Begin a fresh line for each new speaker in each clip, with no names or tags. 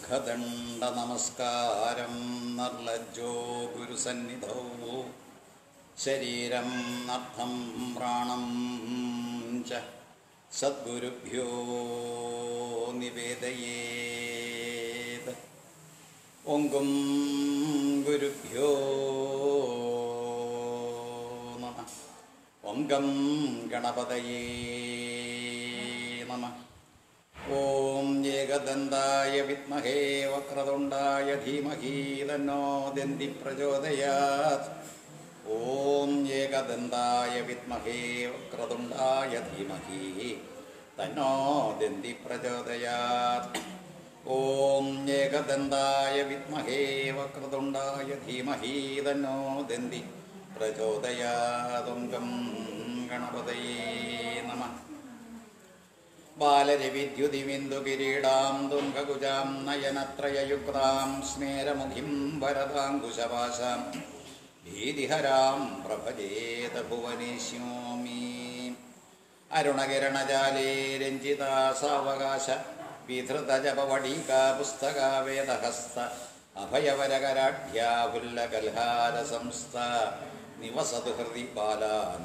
ദീർഘദണ്ഡ നമസ്കാരം നിർലജ്ജോ ഗുരുസന്നിധൗ ശരീരം അർത്ഥം പ്രാണം ച സദ്ഗുരുഭ്യോ നിവേദയേത് ഓങ്കും ഗുരുഭ്യോ നമ ഓങ്കം ഗണപതയേ നമ ഓം ഏകദന്തായ വിദ്മഹേ വക്രതുണ്ടായ ധീമഹി തന്നോ ദന്തി പ്രചോദയാത് ഓം ഏകദന്തായ വിദ്മഹേ വക്രതുണ്ടായ ധീമഹി തന്നോ ദന്തി പ്രചോദയാത് ഓം ഏകദന്തായ വിദ്മഹേ വക്രതുണ്ടായ ധീമഹി തന്നോ ദന്തി പ്രചോദയാതുംഗം ഗണപതയേ നമഃ ബാലരവിദ്യുതിബിന്ദുകിരീടാം തുംഗകുജാം നയനത്രയയുക്താം സ്മേരമുഖിം വരദാങ്കുശപാശാം ഭീതിഹരാം പ്രഭജേത ഭുവനേശ്യോമി അരുണകിരണജാലേ രഞ്ജിതാസാവകാശ വിധൃതജപവടീക പുസ്തക വേദഹസ്ത അഭയവരകരാഢ്യാഫുല്ലകൽഹാരസംസ്ഥ നിവസതു ഹൃദി ബാല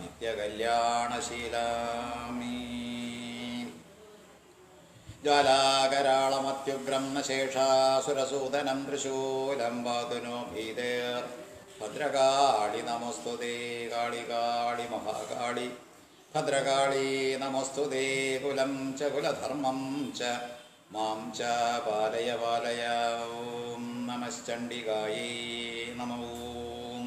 നിത്യകല്യാണശീലാമീ ജ്വാലാകരാളമത്യുഗ്രം നശേഷാസുരസൂദനം തൃശൂലം വാതുനോ ഭീതേർ ഭദ്രകാളി നമസ്തുതേ കാളി കാളി മഹാകാളി ഭദ്രകാളി നമസ്തുതേ കുലം ച കുലധർമ്മം ച മാം ച പാലയ പാലയ ഓം നമശ്ചണ്ഡികായേ നമ ഓം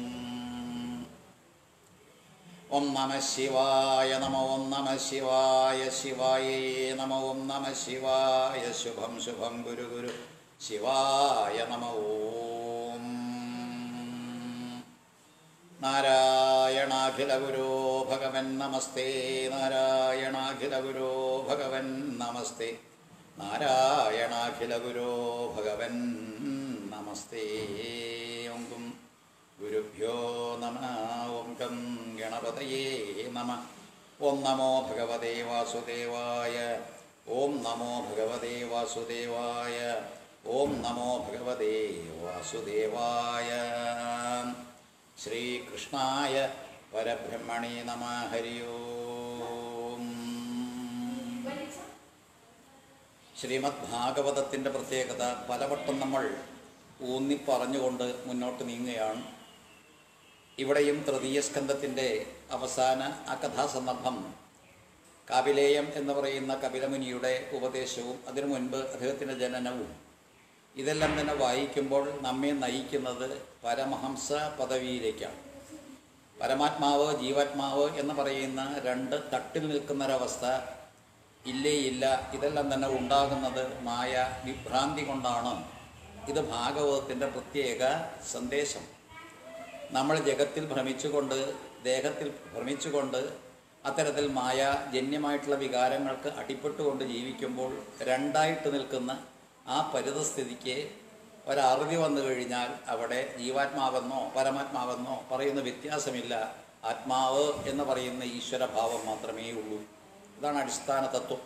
ഓം നമ ശിവായ നമ ഓം നമ ശിവായ ശിവായേ നമ ഓം നമ ശിവായ ശുഭം ശുഭം ഗുരു ഗുരു ശിവായ നമ ഓം നാരായണാഖില ഗുരോ ഭഗവൻ നമസ്തേ നാരായണാഖില ഗുരോ ഭഗവൻ നമസ്തേ നാരായണാഖില ഗുരോ ഭഗവൻ നമസ്തേ ഓങ്കും ഗുരുഭ്യോ നമ ഓം ഗം ഗണപതയേ നമ ഓം നമോ ഭഗവതേ വാസുദേവായ ഓം നമോ ഭഗവതേ വാസുദേവായ ഓം നമോ ഭഗവതേ വാസുദേവായ ശ്രീകൃഷ്ണായ പരബ്രഹ്മണേ നമ ഹരി ഓം ശ്രീമദ് ഭാഗവതത്തിൻ്റെ പ്രത്യേകത പലവട്ടം നമ്മൾ ഊന്നി പറഞ്ഞുകൊണ്ട് മുന്നോട്ട് നീങ്ങുകയാണ് ഇവിടെയും തൃതീയ സ്കന്ധത്തിൻ്റെ അവസാന ആ കഥാസന്ദർഭം കാപിലേയം എന്ന് പറയുന്ന കപിലമുനിയുടെ ഉപദേശവും അതിനു മുൻപ് അദ്ദേഹത്തിൻ്റെ ജനനവും ഇതെല്ലാം തന്നെ വായിക്കുമ്പോൾ നമ്മെ നയിക്കുന്നത് പരമഹംസ പദവിയിലേക്കാണ് പരമാത്മാവ് ജീവാത്മാവ് എന്ന് പറയുന്ന രണ്ട് തട്ടിൽ നിൽക്കുന്നൊരവസ്ഥ ഇല്ലേ ഇല്ല ഇതെല്ലാം തന്നെ ഉണ്ടാകുന്നത് മായ വിഭ്രാന്തി കൊണ്ടാണ് ഇത് ഭാഗവതത്തിൻ്റെ പ്രത്യേക സന്ദേശം നമ്മൾ ജഗത്തിൽ ഭ്രമിച്ചുകൊണ്ട് ദേഹത്തിൽ ഭ്രമിച്ചുകൊണ്ട് അത്തരത്തിൽ മായ ജന്യമായിട്ടുള്ള വികാരങ്ങൾക്ക് അടിപ്പെട്ടുകൊണ്ട് ജീവിക്കുമ്പോൾ രണ്ടായിട്ട് നിൽക്കുന്ന ആ പരിതസ്ഥിതിക്ക് ഒരറുതി വന്നു കഴിഞ്ഞാൽ അവിടെ ജീവാത്മാവെന്നോ പരമാത്മാവെന്നോ പറയുന്ന വ്യത്യാസമില്ല ആത്മാവ് എന്ന് പറയുന്ന ഈശ്വരഭാവം മാത്രമേ ഉള്ളൂ ഇതാണ് അടിസ്ഥാന തത്വം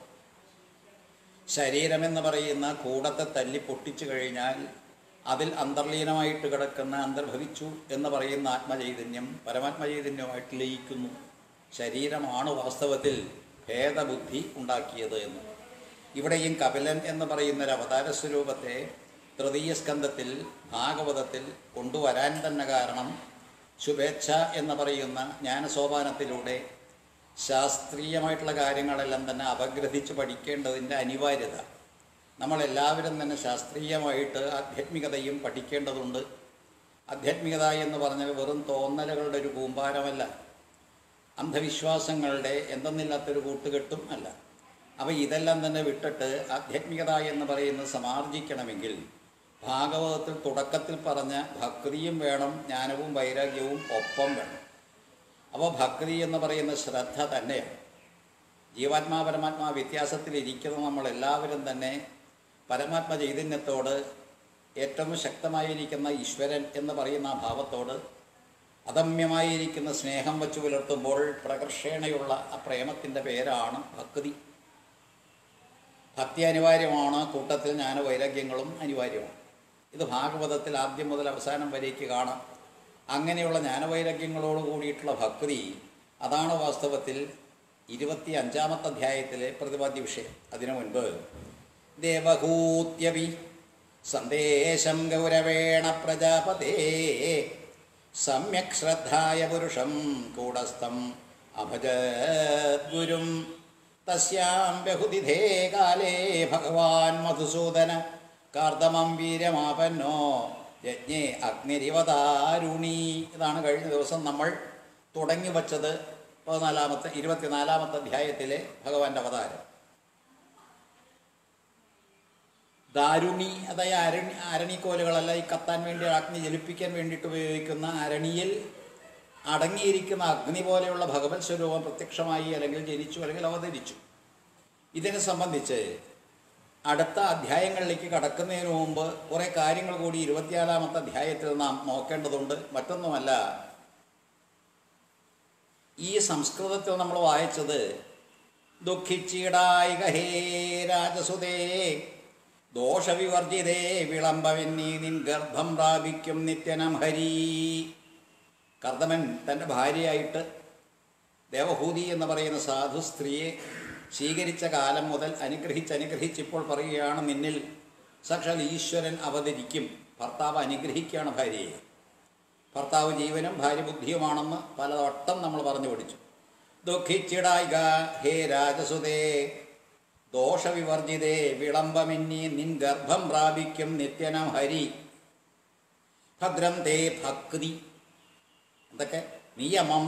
ശരീരമെന്ന് പറയുന്ന കൂടത്തെ തല്ലി പൊട്ടിച്ചു കഴിഞ്ഞാൽ അതിൽ അന്തർലീനമായിട്ട് കിടക്കുന്ന അന്തർഭവിച്ചു എന്ന് പറയുന്ന ആത്മചൈതന്യം പരമാത്മചൈതന്യമായിട്ട് ലയിക്കുന്നു ശരീരമാണ് വാസ്തവത്തിൽ ഭേദബുദ്ധി ഉണ്ടാക്കിയത് എന്ന് ഇവിടെയും കപിലൻ എന്ന് പറയുന്ന ഒരു അവതാര സ്വരൂപത്തെ തൃതീയ സ്കന്ധത്തിൽ ഭാഗവതത്തിൽ കൊണ്ടുവരാൻ തന്നെ കാരണം ശുഭേച്ഛ എന്ന് പറയുന്ന ജ്ഞാനസോപാനത്തിലൂടെ ശാസ്ത്രീയമായിട്ടുള്ള കാര്യങ്ങളെല്ലാം തന്നെ അപഗ്രഥിച്ച് പഠിക്കേണ്ടതിൻ്റെ അനിവാര്യത നമ്മളെല്ലാവരും തന്നെ ശാസ്ത്രീയമായിട്ട് ആധ്യാത്മികതയും പഠിക്കേണ്ടതുണ്ട് ആധ്യാത്മികത എന്ന് പറഞ്ഞാൽ വെറും തോന്നലുകളുടെ ഒരു കൂമ്പാരമല്ല അന്ധവിശ്വാസങ്ങളുടെ എന്തെന്നില്ലാത്തൊരു കൂട്ടുകെട്ടും അല്ല അപ്പോൾ ഇതെല്ലാം തന്നെ വിട്ടിട്ട് ആധ്യാത്മികത എന്ന് പറയുന്നത് സമാർജിക്കണമെങ്കിൽ ഭാഗവതത്തിൽ തുടക്കത്തിൽ പറഞ്ഞ ഭക്തിയും വേണം ജ്ഞാനവും വൈരാഗ്യവും ഒപ്പം വേണം അപ്പോൾ ഭക്തി എന്ന് പറയുന്ന ശ്രദ്ധ തന്നെയാണ് ജീവാത്മാ പരമാത്മാ വ്യത്യാസത്തിലിരിക്കുന്ന നമ്മളെല്ലാവരും തന്നെ പരമാത്മ ചൈതന്യത്തോട് ഏറ്റവും ശക്തമായിരിക്കുന്ന ഈശ്വരൻ എന്ന് പറയുന്ന ആ ഭാവത്തോട് അദമ്യമായിരിക്കുന്ന സ്നേഹം വച്ചു പുലർത്തുമ്പോൾ പ്രകർഷേണയുള്ള ആ പ്രേമത്തിൻ്റെ പേരാണ് ഭക്തി ഭക്തി അനിവാര്യമാണ് കൂട്ടത്തിൽ ജ്ഞാനവൈരാഗ്യങ്ങളും അനിവാര്യമാണ് ഇത് ഭാഗവതത്തിൽ ആദ്യം മുതൽ അവസാനം വരേക്ക് കാണാം അങ്ങനെയുള്ള ജ്ഞാനവൈരാഗ്യങ്ങളോട് കൂടിയിട്ടുള്ള ഭക്തി അതാണ് വാസ്തവത്തിൽ ഇരുപത്തി അഞ്ചാമത്തെ അധ്യായത്തിലെ പ്രതിപാദ്യ വിഷയം അതിനു മുൻപ് ദേവഹൂത്യപി സന്ദേശം ഗൗരവേണ പ്രജാപതേ സമ്യക് ശ്രദ്ധായ പുരുഷം കൂടസ്ഥം അഭജദ്ഗുരും തസ്യാം ബഹുതിഥേ കാലേ ഭഗവാൻ മധുസൂദന കാർദമം വീരമാപന്നോ യജ്ഞേ അഗ്നിരിവതാരുണി ഇതാണ് കഴിഞ്ഞ ദിവസം നമ്മൾ തുടങ്ങി വച്ചത് പതിനാലാമത്തെ ഇരുപത്തിനാലാമത്തെ അധ്യായത്തിലെ ഭഗവാന്റെ അവതാരം ദാരുണി അതായത് അരണി അരണിക്കോലുകളല്ല ഈ കത്താൻ വേണ്ടി അഗ്നി ജലിപ്പിക്കാൻ വേണ്ടിയിട്ട് ഉപയോഗിക്കുന്ന അരണിയിൽ അടങ്ങിയിരിക്കുന്ന അഗ്നി പോലെയുള്ള ഭഗവത് സ്വരൂപം പ്രത്യക്ഷമായി അല്ലെങ്കിൽ ജനിച്ചു അല്ലെങ്കിൽ അവതരിച്ചു ഇതിനെ സംബന്ധിച്ച് അടുത്ത അധ്യായങ്ങളിലേക്ക് കടക്കുന്നതിന് മുമ്പ് കുറേ കാര്യങ്ങൾ കൂടി ഇരുപത്തിനാലാമത്തെ അധ്യായത്തിൽ നാം നോക്കേണ്ടതുണ്ട് മറ്റൊന്നുമല്ല ഈ സംസ്കൃതത്തിൽ നമ്മൾ വായിച്ചത് ദുഃഖിച്ചിടായിക ഹേ രാജസുതേ ദോഷവിവർജിതേ വിളംബവെന്നീ നിൻ ഗർഭം പ്രാപിക്കും നിത്യനം ഹരി കർദമൻ തൻ്റെ ഭാര്യയായിട്ട് ദേവഹൂതി എന്ന് പറയുന്ന സാധു സ്ത്രീയെ സ്വീകരിച്ച കാലം മുതൽ അനുഗ്രഹിച്ച് അനുഗ്രഹിച്ച് ഇപ്പോൾ പറയുകയാണ് നിന്നിൽ സാക്ഷാൽ ഈശ്വരൻ അവതരിക്കും ഭർത്താവ് അനുഗ്രഹിക്കുകയാണ് ഭാര്യയെ ഭർത്താവ് ജീവനും ഭാര്യ ബുദ്ധിയുമാണെന്ന് പലവട്ടം നമ്മൾ പറഞ്ഞു പഠിച്ചു ദുഃഖിച്ചിടായിക ഹേ രാജസുതേ ദോഷവിവർജിതേ വിളംബമെന്നീ നിൻ ഗർഭം പ്രാപിക്കും നിത്യനം ഹരി ഭദ്രം തേ ഭക്തി എന്തൊക്കെ നിയമം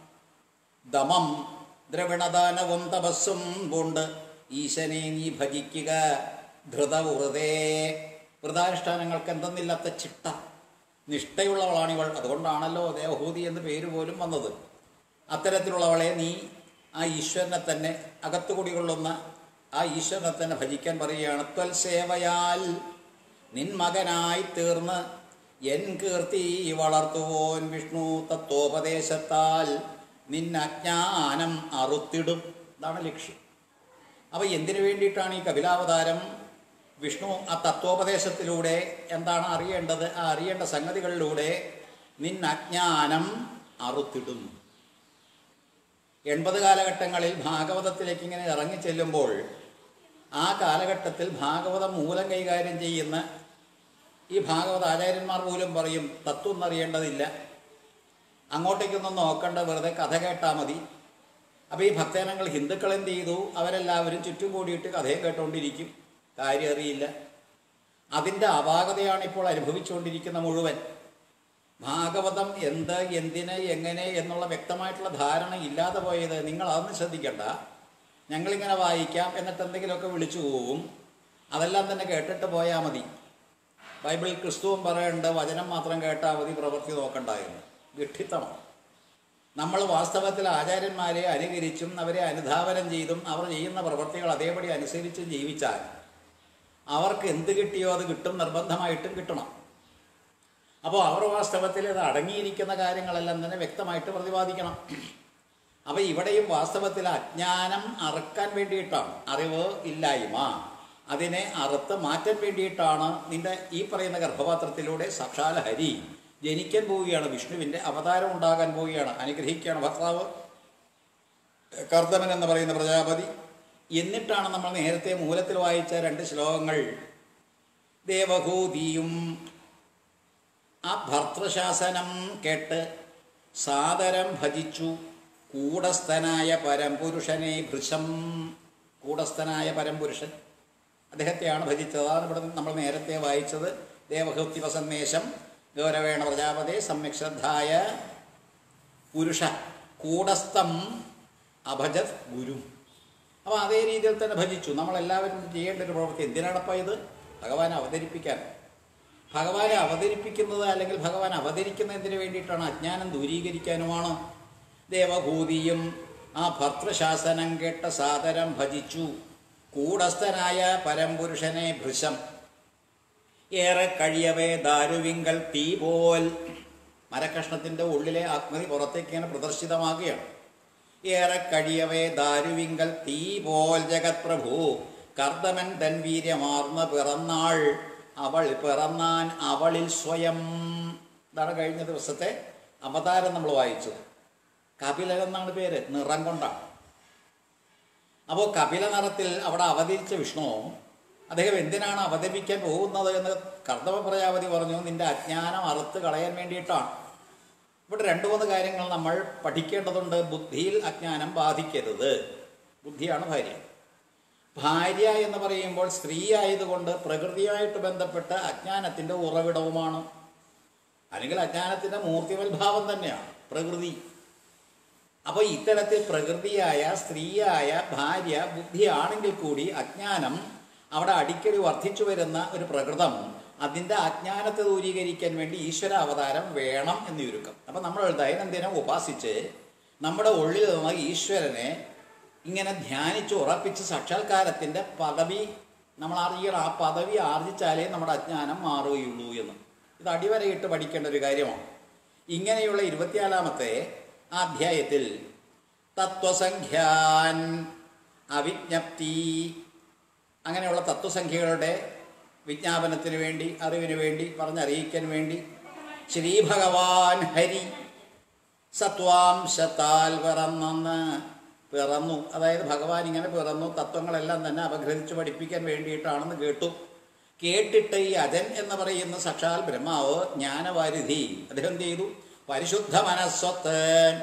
ദമം ദ്രവിണദാനവും തപസ്സും കൊണ്ട് ഈശനെ നീ ഭജിക്കുക ധൃതവൃതേ വൃതാനുഷ്ഠാനങ്ങൾക്ക് എന്തെന്നില്ലാത്ത ചിട്ട നിഷ്ഠയുള്ളവളാണിവൾ അതുകൊണ്ടാണല്ലോ ദേവഹൂതി എന്ന് പേര് പോലും വന്നത് അത്തരത്തിലുള്ളവളെ നീ ആ ഈശ്വരനെ തന്നെ അകത്തു കുടികൊള്ളുന്ന ആ ഈശ്വരനെ തന്നെ ഭജിക്കാൻ പറയുകയാണ് ത്വൽ സേവയാൽ നിൻ മകനായി തീർന്ന് എൻ കീർത്തി വളർത്തുവോൻ വിഷ്ണു തത്വോപദേശത്താൽ നിൻ അജ്ഞാനം അറുത്തിടും ഇതാണ് ലക്ഷ്യം അപ്പോൾ എന്തിനു വേണ്ടിയിട്ടാണ് ഈ കപിലാവതാരം വിഷ്ണു ആ തത്വോപദേശത്തിലൂടെ എന്താണ് അറിയേണ്ടത് ആ അറിയേണ്ട സംഗതികളിലൂടെ നിൻ അജ്ഞാനം അറുത്തിടും എൺപത് കാലഘട്ടങ്ങളിൽ ഭാഗവതത്തിലേക്ക് ഇങ്ങനെ ഇറങ്ങി ചെല്ലുമ്പോൾ ആ കാലഘട്ടത്തിൽ ഭാഗവതം മൂലം കൈകാര്യം ചെയ്യുന്ന ഈ ഭാഗവത ആചാര്യന്മാർ പോലും പറയും തത്വം അറിയേണ്ടതില്ല അങ്ങോട്ടേക്കൊന്നും നോക്കണ്ട വെറുതെ കഥ കേട്ടാൽ മതി അപ്പോൾ ഈ ഭക്തജനങ്ങൾ ഹിന്ദുക്കൾ എന്ത് ചെയ്തു അവരെല്ലാവരും ചുറ്റും കൂടിയിട്ട് കഥയും കേട്ടുകൊണ്ടിരിക്കും കാര്യം അറിയില്ല അതിൻ്റെ അപാകതയാണ് ഇപ്പോൾ അനുഭവിച്ചുകൊണ്ടിരിക്കുന്ന മുഴുവൻ ഭാഗവതം എന്ത് എന്തിന് എങ്ങനെ എന്നുള്ള വ്യക്തമായിട്ടുള്ള ധാരണ ഇല്ലാതെ പോയത് നിങ്ങൾ അതൊന്നും ശ്രദ്ധിക്കണ്ട ഞങ്ങളിങ്ങനെ വായിക്കാം എന്നിട്ട് എന്തെങ്കിലുമൊക്കെ വിളിച്ചു പോവും അതെല്ലാം തന്നെ കേട്ടിട്ട് പോയാൽ മതി ബൈബിളിൽ ക്രിസ്തുവും പറയുന്നുണ്ട് വചനം മാത്രം കേട്ടാൽ മതി പ്രവൃത്തി നോക്കണ്ടായിരുന്നു വിഡ്ഢിത്തമാണ് നമ്മൾ വാസ്തവത്തിൽ ആചാര്യന്മാരെ അനുകരിച്ചും അവരെ അനുധാവനം ചെയ്തും അവർ ചെയ്യുന്ന പ്രവൃത്തികൾ അതേപടി അനുസരിച്ചും ജീവിച്ചാൽ അവർക്ക് എന്ത് കിട്ടിയോ അത് കിട്ടും നിർബന്ധമായിട്ടും കിട്ടണം അപ്പോൾ അവർ വാസ്തവത്തിൽ ഇത് അടങ്ങിയിരിക്കുന്ന കാര്യങ്ങളെല്ലാം തന്നെ വ്യക്തമായിട്ട് പ്രതിപാദിക്കണം അപ്പോൾ ഇവിടെയും വാസ്തവത്തിൽ അജ്ഞാനം അറുക്കാൻ വേണ്ടിയിട്ടാണ് അറിവ് ഇല്ലായ്മ അതിനെ അറുത്ത് മാറ്റാൻ വേണ്ടിയിട്ടാണ് നിന്റെ ഈ പറയുന്ന ഗർഭപാത്രത്തിലൂടെ സാക്ഷാൽ ഹരി ജനിക്കാൻ പോവുകയാണ് വിഷ്ണുവിൻ്റെ അവതാരം ഉണ്ടാകാൻ പോവുകയാണ് അനുഗ്രഹിക്കുകയാണ് ഭർത്താവ് കർദമൻ എന്ന് പറയുന്ന പ്രജാപതി എന്നിട്ടാണ് നമ്മൾ നേരത്തെ മൂലത്തിൽ വായിച്ച രണ്ട് ശ്ലോകങ്ങൾ ദേവഹൂതിയും ആ ഭർത്തൃശാസനം കേട്ട് സാദരം ഭജിച്ചു കൂടസ്ഥനായ പരംപുരുഷനെ ഭൃശം കൂടസ്ഥനായ പരംപുരുഷൻ അദ്ദേഹത്തെയാണ് ഭജിച്ചത് അതാണ് ഇവിടെ നമ്മൾ നേരത്തെ വായിച്ചത് ദേവഹൃത്തിവ സന്ദേശം ഗൗരവേണ പ്രജാപതി സമ്യക് ശ്രദ്ധായ പുരുഷ കൂടസ്ഥം അഭജത് ഗുരു അപ്പോൾ അതേ രീതിയിൽ തന്നെ ഭജിച്ചു നമ്മളെല്ലാവരും ചെയ്യേണ്ട ഒരു പ്രവൃത്തി എന്തിനാണപ്പോൾ ഇത് ഭഗവാനെ അവതരിപ്പിക്കാൻ ഭഗവാനെ അവതരിപ്പിക്കുന്നത് അല്ലെങ്കിൽ ഭഗവാൻ അവതരിക്കുന്നതിന് വേണ്ടിയിട്ടാണ് അജ്ഞാനം ദൂരീകരിക്കാനുമാണ് ദേവഭൂതിയും ആ ഭർത്തൃശാസനം കേട്ട സാദരം ഭജിച്ചു കൂടസ്ഥനായ പരംപുരുഷനെ ഭൃശം ഏറെ കഴിയവേ ദാരുവിങ്കൽ തീ പോൽ മരക്കഷ്ണത്തിൻ്റെ ഉള്ളിലെ അഗ്നി പുറത്തേക്ക് ഇങ്ങനെ പ്രദർശിതമാകുകയാണ് ഏറെ കഴിയവേ ദാരുവിങ്കൽ തീ പോൽ ജഗത് പ്രഭു കർദമൻ തൻ വീര്യമാർന്ന പിറന്നാൾ അവൾ പിറന്നാൻ അവളിൽ സ്വയം ഇതാണ് കഴിഞ്ഞ ദിവസത്തെ അവതാരം നമ്മൾ വായിച്ചത് കപിലൻ എന്നാണ് പേര് നിറം കൊണ്ടാണ് അപ്പോൾ കപില നിറത്തിൽ അവിടെ അവതരിച്ച വിഷ്ണു അദ്ദേഹം എന്തിനാണ് അവതരിപ്പിക്കാൻ പോകുന്നത് എന്ന് കർദമ പ്രജാപതി പറഞ്ഞു നിന്റെ അജ്ഞാനം അറുത്ത് കളയാൻ വേണ്ടിയിട്ടാണ് ഇവിടെ രണ്ട് മൂന്ന് കാര്യങ്ങൾ നമ്മൾ പഠിക്കേണ്ടതുണ്ട് ബുദ്ധിയിൽ അജ്ഞാനം ബാധിക്കരുത് ബുദ്ധിയാണ് ഭാര്യ ഭാര്യ എന്ന് പറയുമ്പോൾ സ്ത്രീ ആയതുകൊണ്ട് പ്രകൃതിയായിട്ട് ബന്ധപ്പെട്ട അജ്ഞാനത്തിൻ്റെ ഉറവിടവുമാണ് അല്ലെങ്കിൽ അജ്ഞാനത്തിൻ്റെ മൂർത്തിവൽഭാവം തന്നെയാണ് പ്രകൃതി അപ്പോൾ ഇത്തരത്തിൽ പ്രകൃതിയായ സ്ത്രീയായ ഭാര്യ ബുദ്ധിയാണെങ്കിൽ കൂടി അജ്ഞാനം അവിടെ അടിക്കടി വർദ്ധിച്ചു വരുന്ന ഒരു പ്രകൃതം അതിൻ്റെ അജ്ഞാനത്തെ ദൂരീകരിക്കാൻ വേണ്ടി ഈശ്വര അവതാരം വേണം എന്ന് ചുരുക്കം അപ്പം നമ്മൾ ദൈനംദിനം ഉപാസിച്ച് നമ്മുടെ ഉള്ളിൽ നിന്ന് ഈശ്വരനെ ഇങ്ങനെ ധ്യാനിച്ച് ഉറപ്പിച്ച് സാക്ഷാത്കാരത്തിൻ്റെ പദവി നമ്മൾ അറിയണം ആ പദവി ആർജിച്ചാലേ നമ്മുടെ അജ്ഞാനം മാറുകയുള്ളൂ എന്ന് ഇത് അടിവരയിട്ട് പഠിക്കേണ്ട ഒരു കാര്യമാണ് ഇങ്ങനെയുള്ള ഇരുപത്തിനാലാമത്തെ ആ അധ്യായത്തിൽ തത്വസംഖ്യാൻ അവിജ്ഞപ്തി അങ്ങനെയുള്ള തത്വസംഖ്യകളുടെ വിജ്ഞാപനത്തിന് വേണ്ടി അറിവിന് വേണ്ടി പറഞ്ഞറിയിക്കാൻ വേണ്ടി ശ്രീ ഭഗവാൻ ഹരി സത്വാംശത്താൽ പിറന്നെന്ന് പിറന്നു അതായത് ഭഗവാൻ ഇങ്ങനെ പിറന്നു തത്വങ്ങളെല്ലാം തന്നെ അപഗ്രഹിച്ച് പഠിപ്പിക്കാൻ വേണ്ടിയിട്ടാണെന്ന് കേട്ടു കേട്ടിട്ട് ഈ അജൻ എന്ന് പറയുന്ന സാക്ഷാൽ ബ്രഹ്മാവ് ജ്ഞാനവാരിധി അദ്ദേഹം എന്ത് ചെയ്തു പരിശുദ്ധ മനസ്വത്ത്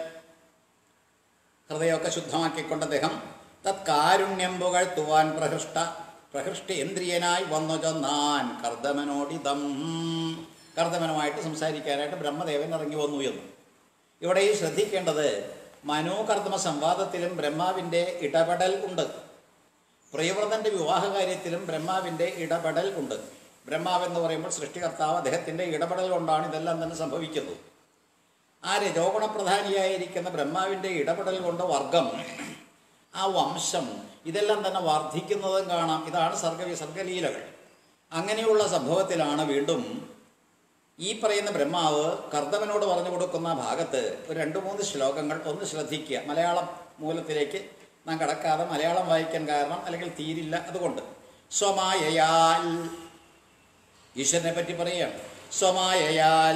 ഹൃദയമൊക്കെ ശുദ്ധമാക്കിക്കൊണ്ട് അദ്ദേഹം തത്കാരുണ്യം പുകഴ്ത്തുവാൻ പ്രഹൃഷ്ട പ്രഹൃഷ്ടേന്ദ്രിയനായി വന്നു ചെന്നാൻ കർദമനോടിതം കർദമനുമായിട്ട് സംസാരിക്കാനായിട്ട് ബ്രഹ്മദേവൻ ഇറങ്ങി വന്നു എന്ന് ഇവിടെ ഈ ശ്രദ്ധിക്കേണ്ടത് മനോകർദമ സംവാദത്തിലും ബ്രഹ്മാവിൻ്റെ ഇടപെടൽ ഉണ്ട് പ്രിയവ്രതൻ്റെ വിവാഹ കാര്യത്തിലും ബ്രഹ്മാവിൻ്റെ ഇടപെടൽ ഉണ്ട് ബ്രഹ്മാവെന്ന് പറയുമ്പോൾ സൃഷ്ടികർത്താവ് അദ്ദേഹത്തിൻ്റെ ഇടപെടൽ കൊണ്ടാണ് ഇതെല്ലാം തന്നെ സംഭവിക്കുന്നത് ആ രജോഗുണപ്രധാനിയായിരിക്കുന്ന ബ്രഹ്മാവിൻ്റെ ഇടപെടൽ കൊണ്ട് വർഗം ആ വംശം ഇതെല്ലാം തന്നെ വർദ്ധിക്കുന്നതും കാണാം ഇതാണ് സർഗ സർഗലീലകൾ അങ്ങനെയുള്ള സംഭവത്തിലാണ് വീണ്ടും ഈ പറയുന്ന ബ്രഹ്മാവ് കർദവനോട് പറഞ്ഞു കൊടുക്കുന്ന ഭാഗത്ത് ഒരു രണ്ട് മൂന്ന് ശ്ലോകങ്ങൾ ഒന്ന് ശ്രദ്ധിക്കുക മലയാളം മൂലത്തിലേക്ക് നാം കടക്കാതെ മലയാളം വായിക്കാൻ കാരണം അല്ലെങ്കിൽ തീരില്ല അതുകൊണ്ട് സ്വമായയാൽ ഈശ്വരനെ പറ്റി പറയുകയാണ് സ്വമായയാൽ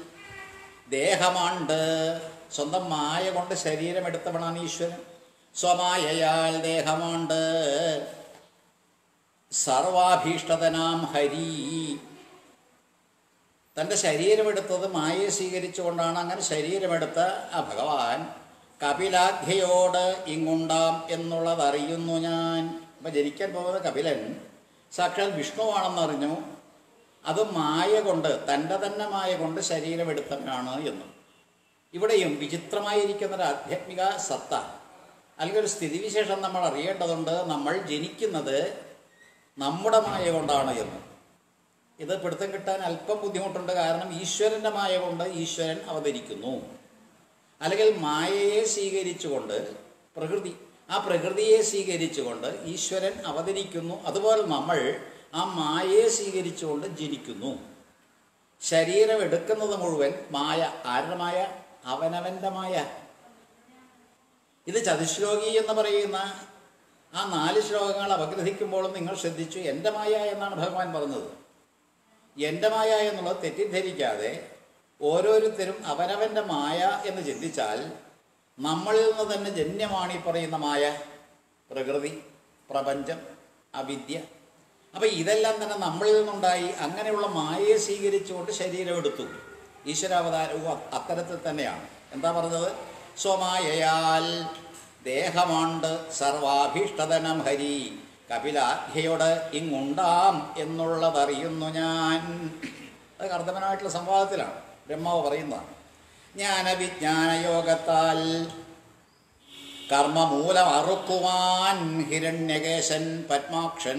ദേഹമാണ്ട് സ്വന്തം മായ കൊണ്ട് ശരീരമെടുത്തവനാണ് ഈശ്വരൻ സ്വമായയാൽ ദേഹമാണ്ട് സർവാഭീഷ്ടതനാം ഹരി തൻ്റെ ശരീരമെടുത്തത് മായയെ സ്വീകരിച്ചുകൊണ്ടാണ് അങ്ങനെ ശരീരമെടുത്ത ആ ഭഗവാൻ കപിലാഖ്യയോട് ഇങ്ങുണ്ടാം എന്നുള്ളതറിയുന്നു ഞാൻ അപ്പം ജനിക്കാൻ പോകുന്ന കപിലൻ സാക്ഷാൽ വിഷ്ണുവാണെന്നറിഞ്ഞു അത് മായ കൊണ്ട് തൻ്റെ തന്നെ മായ കൊണ്ട് ശരീരമെടുത്തവനാണ് എന്നും ഇവിടെയും വിചിത്രമായിരിക്കുന്ന ഒരു ആധ്യാത്മിക സത്ത അല്ലെങ്കിൽ ഒരു സ്ഥിതിവിശേഷം നമ്മൾ അറിയേണ്ടതുണ്ട് നമ്മൾ ജനിക്കുന്നത് നമ്മുടെ മായ കൊണ്ടാണ് എന്ന് ഇത് പിടുത്തം കിട്ടാൻ അല്പം ബുദ്ധിമുട്ടുണ്ട് കാരണം ഈശ്വരൻ്റെ മായ കൊണ്ട് ഈശ്വരൻ അവതരിക്കുന്നു അല്ലെങ്കിൽ മായയെ സ്വീകരിച്ചുകൊണ്ട് പ്രകൃതി ആ പ്രകൃതിയെ സ്വീകരിച്ചുകൊണ്ട് ഈശ്വരൻ അവതരിക്കുന്നു അതുപോലെ നമ്മൾ ആ മായയെ സ്വീകരിച്ചുകൊണ്ട് ജനിക്കുന്നു ശരീരം എടുക്കുന്നത് മുഴുവൻ മായ ആരുടെ മായ അവനവൻ്റെ മായ ഇത് ചതുശ്ലോകി എന്ന് പറയുന്ന ആ നാല് ശ്ലോകങ്ങൾ അപഗ്രഹിക്കുമ്പോഴും നിങ്ങൾ ശ്രദ്ധിച്ചു എൻ്റെ മായ എന്നാണ് ഭഗവാൻ പറഞ്ഞത് എൻ്റെ മായ എന്നുള്ളത് തെറ്റിദ്ധരിക്കാതെ ഓരോരുത്തരും അവനവൻ്റെ മായ എന്ന് ചിന്തിച്ചാൽ നമ്മളിൽ നിന്ന് തന്നെ ജന്യമാണ് ഈ പറയുന്ന മായ പ്രകൃതി പ്രപഞ്ചം അവിദ്യ അപ്പം ഇതെല്ലാം തന്നെ നമ്മളിൽ നിന്നുണ്ടായി അങ്ങനെയുള്ള മായയെ സ്വീകരിച്ചുകൊണ്ട് ശരീരമെടുത്തു ഈശ്വരാവതാരവും അ- അത്തരത്തിൽ തന്നെയാണ് എന്താ പറഞ്ഞത് സ്വമായയാൽ ദേഹമാണ്ട് സർവാഭീഷ്ടതനം ഹരി കപിലാഖ്യയോട് ഇങ്ങുണ്ടാം എന്നുള്ളതറിയുന്നു ഞാൻ അത് കർദ്ദമനായിട്ടുള്ള സംവാദത്തിലാണ് ബ്രഹ്മാവ് പറയുന്നതാണ് ജ്ഞാനവിജ്ഞാന യോഗത്താൽ കർമ്മമൂലം അറുക്കുവാൻ ഹിരണ്യകേശൻ പത്മാക്ഷൻ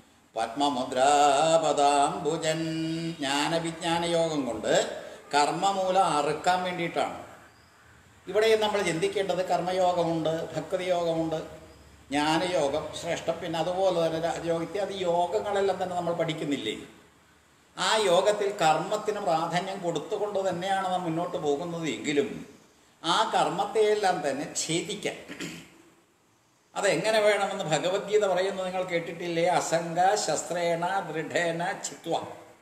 പത്മമുദ്രാപദാംബുജൻ ജ്ഞാനവിജ്ഞാന യോഗം കൊണ്ട് കർമ്മമൂലം അറുക്കാൻ വേണ്ടിയിട്ടാണ് ഇവിടെ നമ്മൾ ചിന്തിക്കേണ്ടത് കർമ്മയോഗമുണ്ട് ഭക്തി യോഗമുണ്ട് ജ്ഞാനയോഗം ശ്രേഷ്ഠം പിന്നെ അതുപോലെ തന്നെ രാജയോഗ ഇത്യാദി യോഗങ്ങളെല്ലാം തന്നെ നമ്മൾ പഠിക്കുന്നില്ലേ ആ യോഗത്തിൽ കർമ്മത്തിന് പ്രാധാന്യം കൊടുത്തുകൊണ്ട് തന്നെയാണ് നാം മുന്നോട്ട് പോകുന്നത് എങ്കിലും ആ കർമ്മത്തെയെല്ലാം തന്നെ ഛേദിക്കാൻ അതെങ്ങനെ വേണമെന്ന് ഭഗവത്ഗീത പറയുന്നത് നിങ്ങൾ കേട്ടിട്ടില്ലേ അസംഗ ശസ്ത്രേണ ദൃഢേന ചിത്വ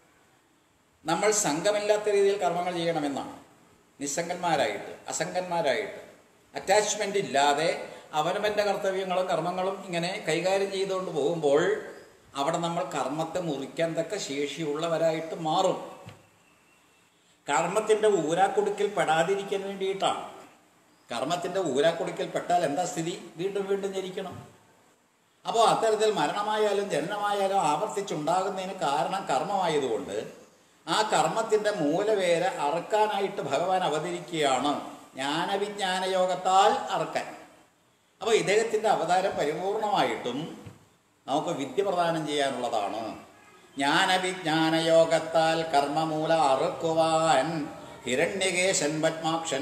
നമ്മൾ സംഘമില്ലാത്ത രീതിയിൽ കർമ്മങ്ങൾ ചെയ്യണമെന്നാണ് നിസ്സംഗന്മാരായിട്ട് അസംഗന്മാരായിട്ട് അറ്റാച്ച്മെൻ്റ് ഇല്ലാതെ അവനവൻ്റെ കർത്തവ്യങ്ങളും കർമ്മങ്ങളും ഇങ്ങനെ കൈകാര്യം ചെയ്തുകൊണ്ട് പോകുമ്പോൾ അവിടെ നമ്മൾ കർമ്മത്തെ മുറിക്കാൻ തക്ക ശേഷിയുള്ളവരായിട്ട് മാറും കർമ്മത്തിൻ്റെ ഊരാക്കുടുക്കിൽ പെടാതിരിക്കാൻ വേണ്ടിയിട്ടാണ് കർമ്മത്തിൻ്റെ ഊരാക്കുടുക്കിൽ പെട്ടാൽ എന്താ സ്ഥിതി വീണ്ടും വീണ്ടും ജനിക്കണം അപ്പോൾ അത്തരത്തിൽ മരണമായാലും ജനനമായാലും ആവർത്തിച്ചുണ്ടാകുന്നതിന് കാരണം കർമ്മമായതുകൊണ്ട് ആ കർമ്മത്തിൻ്റെ മൂലവേര അറക്കാനായിട്ട് ഭഗവാൻ അവതരിക്കുകയാണ് ജ്ഞാനവിജ്ഞാന യോഗത്താൽ അറക്കാൻ അപ്പോൾ ഇദ്ദേഹത്തിൻ്റെ അവതാരം പരിപൂർണമായിട്ടും നമുക്ക് വിദ്യ പ്രദാനം ചെയ്യാനുള്ളതാണ് ജ്ഞാനവിജ്ഞാന യോഗത്താൽ കർമ്മമൂല അറുക്കുവാൻ ഹിരണ്യകേശൻ പത്മാക്ഷൻ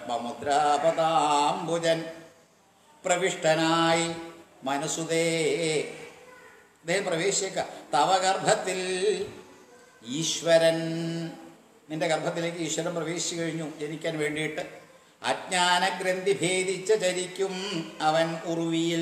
പത്മമുദ്രാപതാംബുജൻ പ്രവിഷ്ടനായി മനസുതേ അദ്ദേഹം പ്രവേശിക്ക തവ ഗർഭത്തിൽ ഈശ്വരൻ നിന്റെ ഗർഭത്തിലേക്ക് ഈശ്വരൻ പ്രവേശിച്ചു കഴിഞ്ഞു ജനിക്കാൻ വേണ്ടിയിട്ട് അജ്ഞാനഗ്രന്ഥി ഭേദിച്ച ചരിക്കും അവൻ ഉറുവിയിൽ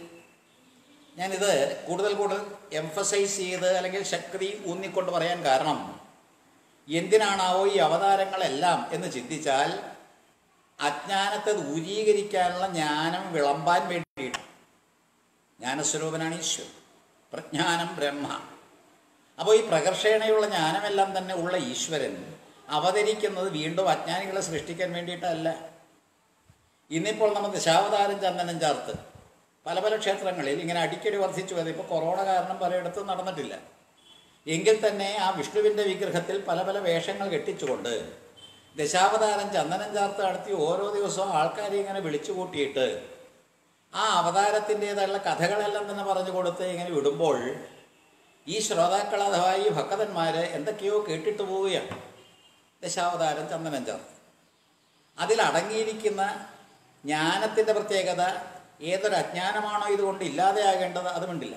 ഞാനിത് കൂടുതൽ കൂടുതൽ എംഫസൈസ് ചെയ്ത് അല്ലെങ്കിൽ ശക്തി ഊന്നിക്കൊണ്ട് പറയാൻ കാരണം എന്തിനാണാവോ ഈ അവതാരങ്ങളെല്ലാം എന്ന് ചിന്തിച്ചാൽ അജ്ഞാനത്തെ ദൂരീകരിക്കാനുള്ള ജ്ഞാനം വിളമ്പാൻ വേണ്ടിയിട്ട് ജ്ഞാനസ്വരൂപനാണ് ഈശ്വരൻ പ്രജ്ഞാനം ബ്രഹ്മ അപ്പോൾ ഈ പ്രകർഷേണയുള്ള ജ്ഞാനമെല്ലാം തന്നെ ഉള്ള ഈശ്വരൻ അവതരിക്കുന്നത് വീണ്ടും അജ്ഞാനികളെ സൃഷ്ടിക്കാൻ വേണ്ടിയിട്ടല്ല ഇന്നിപ്പോൾ നമ്മൾ ദശാവതാരം ചന്ദനം ചേർത്ത് പല പല ക്ഷേത്രങ്ങളിൽ ഇങ്ങനെ അടിക്കടി വർദ്ധിച്ചു വരുന്നത് ഇപ്പോൾ കൊറോണ കാരണം പലയിടത്തും നടന്നിട്ടില്ല എങ്കിൽ തന്നെ ആ വിഷ്ണുവിൻ്റെ വിഗ്രഹത്തിൽ പല പല വേഷങ്ങൾ കെട്ടിച്ചുകൊണ്ട് ദശാവതാരം ചന്ദനം ചേർത്ത് നടത്തി ഓരോ ദിവസവും ആൾക്കാരെ ഇങ്ങനെ വിളിച്ചു കൂട്ടിയിട്ട് ആ അവതാരത്തിൻ്റെതായുള്ള കഥകളെല്ലാം തന്നെ പറഞ്ഞു കൊടുത്ത് ഇങ്ങനെ വിടുമ്പോൾ ഈ ശ്രോതാക്കൾ അഥവാ ഈ ഭക്തന്മാർ എന്തൊക്കെയോ കേട്ടിട്ട് പോവുകയാണ് ദശാവതാരം ചന്ദനം ചേർത്ത് അതിലടങ്ങിയിരിക്കുന്ന ജ്ഞാനത്തിൻ്റെ പ്രത്യേകത ഏതൊരു അജ്ഞാനമാണോ ഇതുകൊണ്ട് ഇല്ലാതെയാകേണ്ടത് അത് മിണ്ടില്ല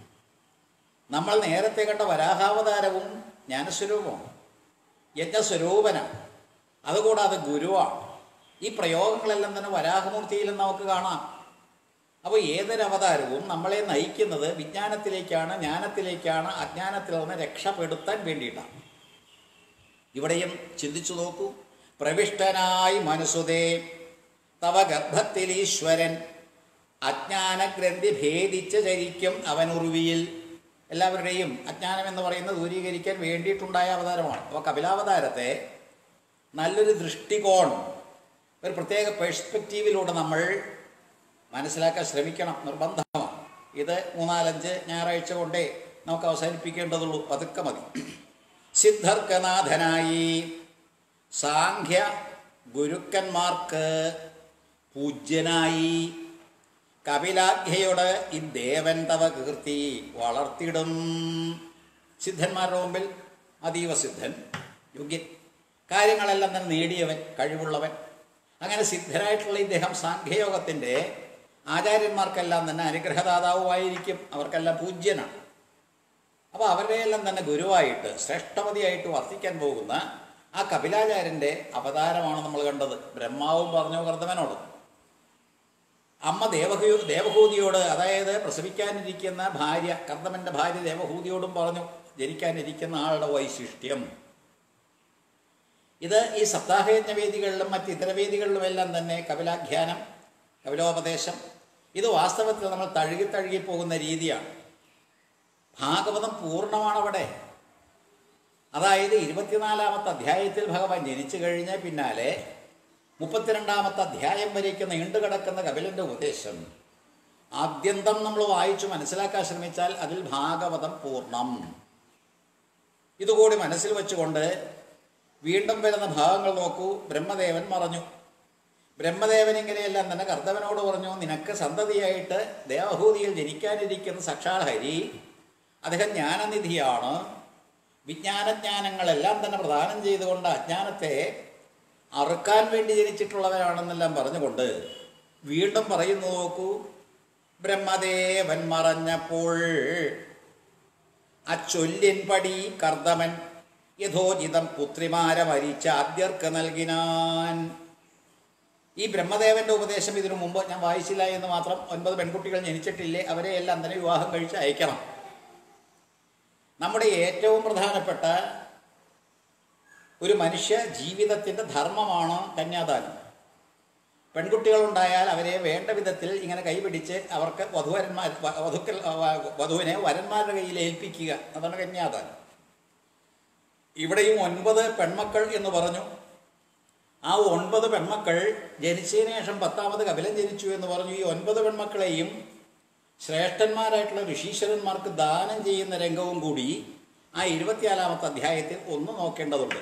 നമ്മൾ നേരത്തെ കണ്ട വരാഹാവതാരവും ജ്ഞാനസ്വരൂപമാണ് യജ്ഞസ്വരൂപനാണ് അതുകൂടാതെ ഗുരുവാണ് ഈ പ്രയോഗങ്ങളെല്ലാം തന്നെ വരാഹമൂർത്തിയിൽ നമുക്ക് കാണാം അപ്പോൾ ഏതൊരു അവതാരവും നമ്മളെ നയിക്കുന്നത് വിജ്ഞാനത്തിലേക്കാണ് ജ്ഞാനത്തിലേക്കാണ് അജ്ഞാനത്തിൽ നിന്ന് രക്ഷപ്പെടുത്താൻ വേണ്ടിയിട്ടാണ് ഇവിടെയും ചിന്തിച്ചു നോക്കൂ പ്രവിഷ്ടനായി മനസുതേ തവ ഗർഭത്തിൽ ഈശ്വരൻ അജ്ഞാനഗ്രന്ഥി ഭേദിച്ച് ചരിക്കും അവനുറുവിയിൽ എല്ലാവരുടെയും അജ്ഞാനം എന്ന് പറയുന്നത് ദൂരീകരിക്കാൻ വേണ്ടിയിട്ടുണ്ടായ അവതാരമാണ് അപ്പോൾ കപിലാവതാരത്തെ നല്ലൊരു ദൃഷ്ടികോൺ ഒരു പ്രത്യേക പെർസ്പെക്റ്റീവിലൂടെ നമ്മൾ മനസ്സിലാക്കാൻ ശ്രമിക്കണം നിർബന്ധമാണ് ഇത് മൂന്നാലഞ്ച് ഞായറാഴ്ച കൊണ്ടേ നമുക്ക് അവസാനിപ്പിക്കേണ്ടതുള്ളൂ പതുക്കെ മതി സിദ്ധർക്കനാഥനായി സാഖ്യ ഗുരുക്കന്മാർക്ക് പൂജ്യനായി കപിലാഖ്യയോട് ഈ ദേവൻ തവ കീർത്തി വളർത്തിടും സിദ്ധന്മാരുടെ മുമ്പിൽ അതീവ സിദ്ധൻ യോഗ്യൻ കാര്യങ്ങളെല്ലാം തന്നെ നേടിയവൻ കഴിവുള്ളവൻ അങ്ങനെ സിദ്ധനായിട്ടുള്ള ഇദ്ദേഹം സാഖ്യയോഗത്തിൻ്റെ ആചാര്യന്മാർക്കെല്ലാം തന്നെ അനുഗ്രഹദാതാവുമായിരിക്കും അവർക്കെല്ലാം പൂജ്യനാണ് അപ്പോൾ അവരുടെയെല്ലാം തന്നെ ഗുരുവായിട്ട് ശ്രേഷ്ഠപതിയായിട്ട് വർത്തിക്കാൻ പോകുന്ന ആ കപിലാചാര്യൻ്റെ അവതാരമാണ് നമ്മൾ കണ്ടത് ബ്രഹ്മാവും പറഞ്ഞു കർദ്ദമനോട് അമ്മ ദേവഹൂ ദേവഹൂതിയോട് അതായത് പ്രസവിക്കാനിരിക്കുന്ന ഭാര്യ കർദ്ദമൻ്റെ ഭാര്യ ദേവഹൂതിയോടും പറഞ്ഞു ജനിക്കാനിരിക്കുന്ന ആളുടെ വൈശിഷ്ട്യം ഇത് ഈ സപ്താഹയജ്ഞ വേദികളിലും മറ്റ് ഇതര വേദികളിലുമെല്ലാം തന്നെ കപിലാഖ്യാനം കപിലോപദേശം ഇത് വാസ്തവത്തിൽ നമ്മൾ തഴുകി തഴുകി പോകുന്ന രീതിയാണ് ഭാഗവതം പൂർണ്ണമാണ് അവിടെ അതായത് ഇരുപത്തിനാലാമത്തെ അധ്യായത്തിൽ ഭഗവാൻ ജനിച്ചു കഴിഞ്ഞ പിന്നാലെ മുപ്പത്തിരണ്ടാമത്തെ അധ്യായം വരേക്ക് നീണ്ടു കിടക്കുന്ന കപിലൻ്റെ ഉപദേശം ആദ്യന്തം നമ്മൾ വായിച്ചു മനസ്സിലാക്കാൻ ശ്രമിച്ചാൽ അതിൽ ഭാഗവതം പൂർണ്ണം ഇതുകൂടി മനസ്സിൽ വെച്ചുകൊണ്ട് വീണ്ടും വരുന്ന ഭാഗങ്ങൾ നോക്കൂ ബ്രഹ്മദേവൻ മറഞ്ഞു ബ്രഹ്മദേവൻ ഇങ്ങനെയെല്ലാം തന്നെ കർത്തവനോട് പറഞ്ഞു നിനക്ക് സന്തതിയായിട്ട് ദേവഭൂതിയിൽ ജനിക്കാനിരിക്കുന്ന സാക്ഷാൽ ഹരി അദ്ദേഹം ജ്ഞാനനിധിയാണ് വിജ്ഞാനജ്ഞാനങ്ങളെല്ലാം തന്നെ പ്രദാനം ചെയ്തുകൊണ്ട് അജ്ഞാനത്തെ അറുക്കാൻ വേണ്ടി ജനിച്ചിട്ടുള്ളവരാണെന്നെല്ലാം പറഞ്ഞുകൊണ്ട് വീണ്ടും പറയുന്നു നോക്കൂ ബ്രഹ്മദേവൻ മറഞ്ഞപ്പോൾ അച്ചൊല്ലിൻ പടി കർദമൻ യഥോചിതം പുത്രിമാരെ മരിച്ച ആദ്യർക്ക് നൽകിനാൻ ഈ ബ്രഹ്മദേവന്റെ ഉപദേശം ഇതിനു മുമ്പ് ഞാൻ വായിച്ചില്ല എന്ന് മാത്രം ഒൻപത് പെൺകുട്ടികൾ ജനിച്ചിട്ടില്ലേ അവരെ എല്ലാം തന്നെ വിവാഹം കഴിച്ച് അയക്കണം നമ്മുടെ ഏറ്റവും പ്രധാനപ്പെട്ട ഒരു മനുഷ്യ ജീവിതത്തിൻ്റെ ധർമ്മമാണ് കന്യാദാനം പെൺകുട്ടികളുണ്ടായാൽ അവരെ വേണ്ട വിധത്തിൽ ഇങ്ങനെ കൈപിടിച്ച് അവർക്ക് വധുവരന്മാർ വ- വധുക്കൾ വ- വധുവിനെ വരന്മാരുടെ കയ്യിൽ ഏൽപ്പിക്കുക അതാണ് കന്യാദാനം ഇവിടെയും ഒൻപത് പെൺമക്കൾ എന്ന് പറഞ്ഞു ആ ഒൻപത് പെൺമക്കൾ ജനിച്ചതിന് ശേഷം പത്താമത് കപിലൻ ജനിച്ചു എന്ന് പറഞ്ഞു ഈ ഒൻപത് പെൺമക്കളെയും ശ്രേഷ്ഠന്മാരായിട്ടുള്ള ഋഷീശ്വരന്മാർക്ക് ദാനം ചെയ്യുന്ന രംഗവും കൂടി ആ ഇരുപത്തിനാലാമത്തെ അധ്യായത്തിൽ ഒന്ന് നോക്കേണ്ടതുണ്ട്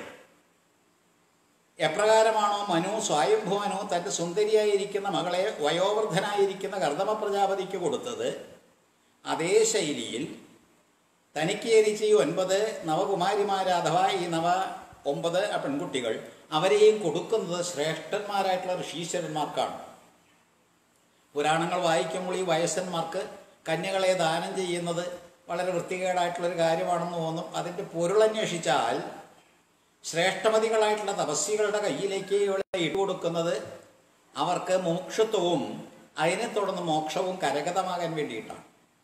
എപ്രകാരമാണോ മനു സ്വായംഭുവനു തൻ്റെ സുന്ദരിയായിരിക്കുന്ന മകളെ വയോവൃദ്ധനായിരിക്കുന്ന കർദമ പ്രജാപതിക്ക് കൊടുത്തത് അതേ ശൈലിയിൽ തനിക്ക് ജനിച്ച ഈ ഒൻപത് നവകുമാരിമാർ അഥവാ ഈ നവ ഒമ്പത് ആ പെൺകുട്ടികൾ അവരെയും കൊടുക്കുന്നത് ശ്രേഷ്ഠന്മാരായിട്ടുള്ള ഋഷീശ്വരന്മാർക്കാണ് പുരാണങ്ങൾ വായിക്കുമ്പോൾ ഈ വയസ്സന്മാർക്ക് കന്യകളെ ദാനം ചെയ്യുന്നത് വളരെ വൃത്തികേടായിട്ടുള്ളൊരു കാര്യമാണെന്ന് തോന്നും അതിൻ്റെ പൊരുളന്വേഷിച്ചാൽ ശ്രേഷ്ഠമതികളായിട്ടുള്ള തപസ്വികളുടെ കയ്യിലേക്ക് ഇവളെ ഇട്ടുകൊടുക്കുന്നത് അവർക്ക് മോക്ഷത്വവും അതിനെ തുടർന്ന് മോക്ഷവും കരഗതമാകാൻ വേണ്ടിയിട്ടാണ്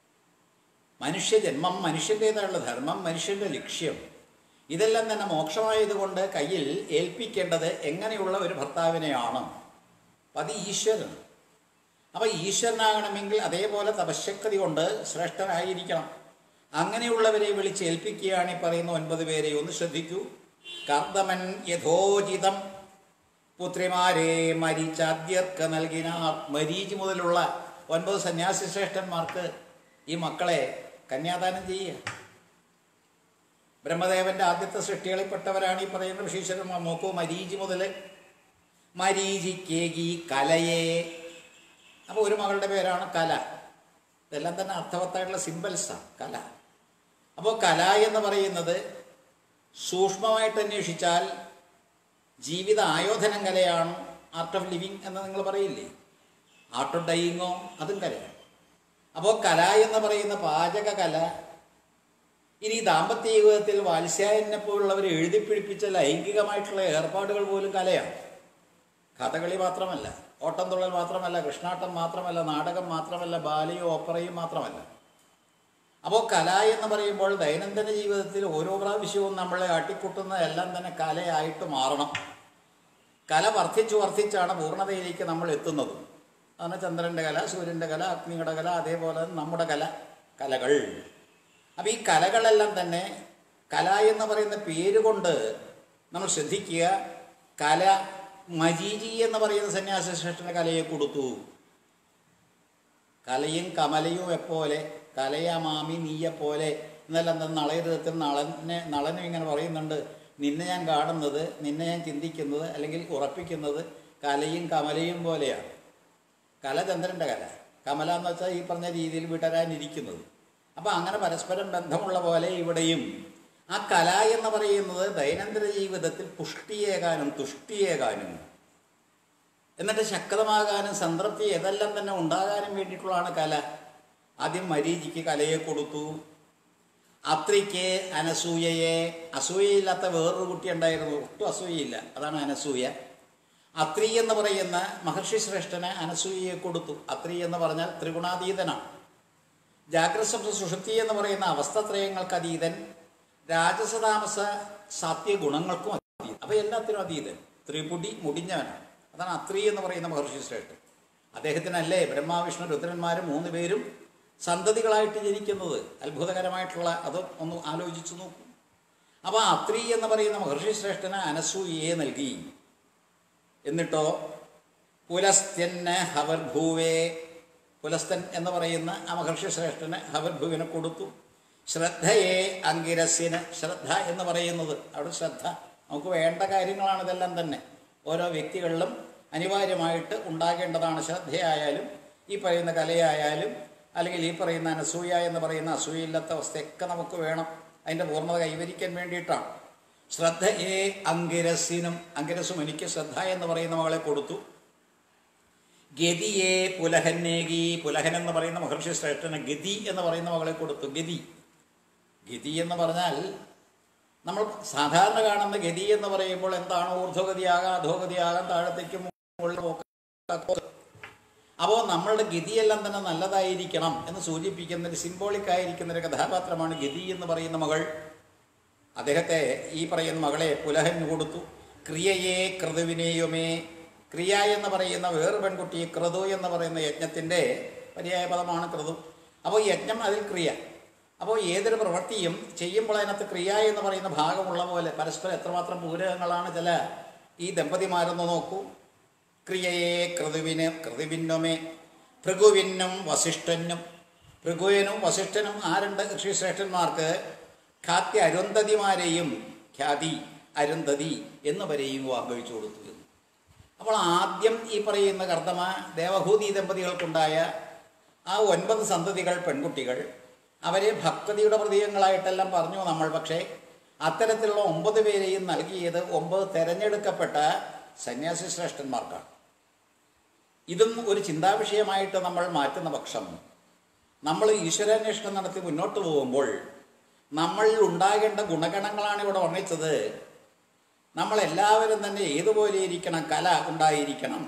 മനുഷ്യജന്മം മനുഷ്യൻ്റേതായുള്ള ധർമ്മം മനുഷ്യൻ്റെ ലക്ഷ്യം ഇതെല്ലാം തന്നെ മോക്ഷമായതുകൊണ്ട് കയ്യിൽ ഏൽപ്പിക്കേണ്ടത് എങ്ങനെയുള്ള ഒരു ഭർത്താവിനെയാണ് അത് ഈശ്വരൻ അപ്പോൾ ഈശ്വരനാകണമെങ്കിൽ അതേപോലെ തപശക്തി കൊണ്ട് ശ്രേഷ്ഠനായിരിക്കണം അങ്ങനെയുള്ളവരെ വിളിച്ചേൽപ്പിക്കുകയാണ് ഈ പറയുന്ന ഒൻപത് പേരെ ഒന്ന് ശ്രദ്ധിക്കൂ കർദമൻ യഥോചിതം പുത്രിമാരെ മരീചാദ്യർക്ക് നൽകിനാർ മരീചി മുതലുള്ള ഒൻപത് സന്യാസി ശ്രേഷ്ഠന്മാർക്ക് ഈ മക്കളെ കന്യാദാനം ചെയ്യുക ബ്രഹ്മദേവന്റെ ആദ്യത്തെ സൃഷ്ടികളിൽപ്പെട്ടവരാണ് ഈ പറയുന്ന ഋഷീശ്വരന്മാർ നോക്കൂ മരീചി മുതൽ മരീചിക്കേകി കലയെ അപ്പോൾ ഒരു മകളുടെ പേരാണ് കല ഇതെല്ലാം തന്നെ അർത്ഥവത്തായിട്ടുള്ള സിമ്പിൾസാണ് കല അപ്പോൾ കല എന്ന് പറയുന്നത് സൂക്ഷ്മമായിട്ട് അന്വേഷിച്ചാൽ ജീവിത ആയോധനം കലയാണ് ആർട്ട് ഓഫ് ലിവിങ് എന്ന് നിങ്ങൾ പറയില്ലേ ആർട്ട് ഓഫ് ഡൈയിങ്ങോ അതും കലയാണ് അപ്പോൾ കല എന്ന് പറയുന്ന പാചക കല ഇനി ദാമ്പത്യ ജീവിതത്തിൽ വാത്സ്യായനെ പോലുള്ളവർ എഴുതിപ്പിടിപ്പിച്ച ലൈംഗികമായിട്ടുള്ള ഏർപ്പാടുകൾ പോലും കലയാണ് കഥകളി മാത്രമല്ല ഓട്ടംതുള്ളൽ മാത്രമല്ല കൃഷ്ണാട്ടം മാത്രമല്ല നാടകം മാത്രമല്ല ബാലയും ഓപ്പറയും മാത്രമല്ല അപ്പോൾ കല എന്ന് പറയുമ്പോൾ ദൈനംദിന ജീവിതത്തിൽ ഓരോ പ്രാവശ്യവും നമ്മളെ ആട്ടിക്കൂട്ടുന്ന എല്ലാം തന്നെ കലയായിട്ട് മാറണം കല വർദ്ധിച്ചു വർദ്ധിച്ചാണ് പൂർണ്ണതയിലേക്ക് നമ്മൾ എത്തുന്നത് അതാണ് ചന്ദ്രൻ്റെ കല സൂര്യൻ്റെ കല അഗ്നിയുടെ കല അതേപോലെ നമ്മുടെ കല കലകൾ അപ്പോൾ ഈ കലകളെല്ലാം തന്നെ കല എന്ന് പറയുന്ന പേര് കൊണ്ട് നമ്മൾ ശ്രദ്ധിക്കുക കല മജീജി എന്ന് പറയുന്ന സന്യാസ ശ്രേഷ്ഠന് കലയെ കൊടുത്തു കലയും കമലയും എപ്പോലെ കലയമാമി നീയെപ്പോലെ എന്നെല്ലാം തന്നെ നളയരുതത്തിൽ നളനെ നളനും ഇങ്ങനെ പറയുന്നുണ്ട് നിന്നെ ഞാൻ കാണുന്നത് നിന്നെ ഞാൻ ചിന്തിക്കുന്നത് അല്ലെങ്കിൽ ഉറപ്പിക്കുന്നത് കലയും കമലയും പോലെയാണ് കല ചന്ദ്രൻ്റെ കല കമല എന്ന് വെച്ചാൽ ഈ പറഞ്ഞ രീതിയിൽ വിടരാനിരിക്കുന്നത് അപ്പം അങ്ങനെ പരസ്പരം ബന്ധമുള്ള പോലെ ഇവിടെയും ആ കല എന്ന് പറയുന്നത് ദൈനംദിന ജീവിതത്തിൽ പുഷ്ടിയേകാനും തുഷ്ടിയേകാനും എന്നിട്ട് ശക്തമാകാനും സംതൃപ്തി ഇതെല്ലാം തന്നെ ഉണ്ടാകാനും വേണ്ടിയിട്ടുള്ളതാണ് കല ആദ്യം മരീചിക്ക് കലയെ കൊടുത്തു അത്രിക്ക് അനസൂയയെ അസൂയയില്ലാത്ത വേറൊരു കുട്ടി ഉണ്ടായിരുന്നു ഒട്ടും അസൂയയില്ല അതാണ് അനസൂയ അത്രി എന്ന് പറയുന്ന മഹർഷി ശ്രേഷ്ഠന് അനസൂയയെ കൊടുത്തു അത്രി എന്ന് പറഞ്ഞാൽ ത്രിഗുണാതീതനാണ് ജാഗ്രസ്വപ്ന സുഷുപ്തി എന്ന് പറയുന്ന അവസ്ഥത്രയങ്ങൾക്ക് അതീതൻ രാജസതാമസ സാത്യ ഗുണങ്ങൾക്കും അതീതൻ അപ്പോൾ എല്ലാത്തിനും അതീതൻ ത്രിപുടി മുടിഞ്ഞവനാണ് അതാണ് അത്രി എന്ന് പറയുന്ന മഹർഷി ശ്രേഷ്ഠൻ അദ്ദേഹത്തിനല്ലേ ബ്രഹ്മാവിഷ്ണു രുദ്രന്മാർ മൂന്ന് പേരും സന്തതികളായിട്ട് ജനിക്കുന്നത് അത്ഭുതകരമായിട്ടുള്ള അത് ഒന്ന് ആലോചിച്ചു നോക്കൂ അപ്പോൾ ആ അത്രി എന്ന് പറയുന്ന മഹർഷി ശ്രേഷ്ഠന് അനസൂയയെ നൽകി എന്നിട്ടോ പുലസ്ത്യന് ഹവർഭൂവേ പുലസ്തൻ എന്ന് പറയുന്ന ആ മഹർഷി ശ്രേഷ്ഠന് ഹവർഭുവിനെ കൊടുത്തു ശ്രദ്ധയെ അങ്കിരസ്യന് ശ്രദ്ധ എന്ന് പറയുന്നത് അവിടെ ശ്രദ്ധ നമുക്ക് വേണ്ട കാര്യങ്ങളാണ് ഇതെല്ലാം തന്നെ ഓരോ വ്യക്തികളിലും അനിവാര്യമായിട്ട് ഉണ്ടാകേണ്ടതാണ് ശ്രദ്ധയായാലും ഈ പറയുന്ന കലയായാലും അല്ലെങ്കിൽ ഈ പറയുന്ന അനസൂയ എന്ന് പറയുന്ന അസൂയയില്ലാത്ത അവസ്ഥയൊക്കെ നമുക്ക് വേണം അതിൻ്റെ പൂർണ്ണത കൈവരിക്കാൻ വേണ്ടിയിട്ടാണ് ശ്രദ്ധയെ അങ്കിരസിനും അങ്കിരസും എനിക്ക് ശ്രദ്ധ എന്ന് പറയുന്ന മകളെ കൊടുത്തു ഗതിയെ പുലഹന്നേകി പുലഹൻ എന്ന് പറയുന്ന മഹർഷി ശ്രേഷ്ഠന് ഗതി എന്ന് പറയുന്ന മകളെ കൊടുത്തു ഗതി ഗതി എന്ന് പറഞ്ഞാൽ നമ്മൾ സാധാരണ കാണുന്ന ഗതി എന്ന് പറയുമ്പോൾ എന്താണ് ഊർധ്വഗതിയാകാം അധോഗതിയാകാം താഴത്തേക്ക് മുകളിൽ പോക്കാം അപ്പോൾ നമ്മളുടെ ഗതിയെല്ലാം തന്നെ നല്ലതായിരിക്കണം എന്ന് സൂചിപ്പിക്കുന്ന ഒരു സിംബോളിക് ആയിരിക്കുന്ന ഒരു കഥാപാത്രമാണ് ഗതി എന്ന് പറയുന്ന മകൾ അദ്ദേഹത്തെ ഈ പറയുന്ന മകളെ പുലഹൻ കൊടുത്തു ക്രിയയെ ക്രതുവിനെയുമേ ക്രിയ എന്ന് പറയുന്ന വേറൊരു പെൺകുട്ടി ക്രതു എന്ന് പറയുന്ന യജ്ഞത്തിൻ്റെ പര്യായ പദമാണ് ക്രതു അപ്പോൾ യജ്ഞം അതിൽ ക്രിയ അപ്പോൾ ഏതൊരു പ്രവൃത്തിയും ചെയ്യുമ്പോൾ അതിനകത്ത് ക്രിയ എന്ന് പറയുന്ന ഭാഗമുള്ള പോലെ പരസ്പരം എത്രമാത്രം പൂരകങ്ങളാണ് ചില ഈ ദമ്പതിമാരെന്ന് നോക്കൂ ക്രിയയെ ക്രതുവിന് ക്രതുവിനുമേ ഭൃഗുവിനും വസിഷ്ഠനും ഭൃഗുവിനും വസിഷ്ഠനും ആ രണ്ട് ഋഷിശ്രേഷ്ഠന്മാർക്ക് ഖാത്യ അരുന്ധതിമാരെയും ഖ്യാതി അരുന്ധതി എന്നിവരെയും വിവാഹം കഴിച്ചു കൊടുത്തു എന്ന്. അപ്പോൾ ആദ്യം ഈ പറയുന്ന കർദ്ദമ ദേവഭൂതി ദമ്പതികൾക്കുണ്ടായ ആ ഒൻപത് സന്തതികൾ പെൺകുട്ടികൾ അവരെ ഭക്തിയുടെ പ്രതീകങ്ങളായിട്ടെല്ലാം പറഞ്ഞു നമ്മൾ പക്ഷേ അത്തരത്തിലുള്ള ഒമ്പത് പേരെയും നൽകിയത് ഒമ്പത് തെരഞ്ഞെടുക്കപ്പെട്ട സന്യാസി ശ്രേഷ്ഠന്മാർക്കാണ് ഇതും ഒരു ചിന്താവിഷയമായിട്ട് നമ്മൾ മാറ്റുന്ന പക്ഷം നമ്മൾ ഈശ്വരാന്വേഷണം നടത്തി മുന്നോട്ട് പോകുമ്പോൾ നമ്മളിൽ ഉണ്ടാകേണ്ട ഗുണഗണങ്ങളാണ് ഇവിടെ വർണ്ണിച്ചത് നമ്മൾ എല്ലാവരും തന്നെ ഏതുപോലെ ഇരിക്കണം കല ഉണ്ടായിരിക്കണം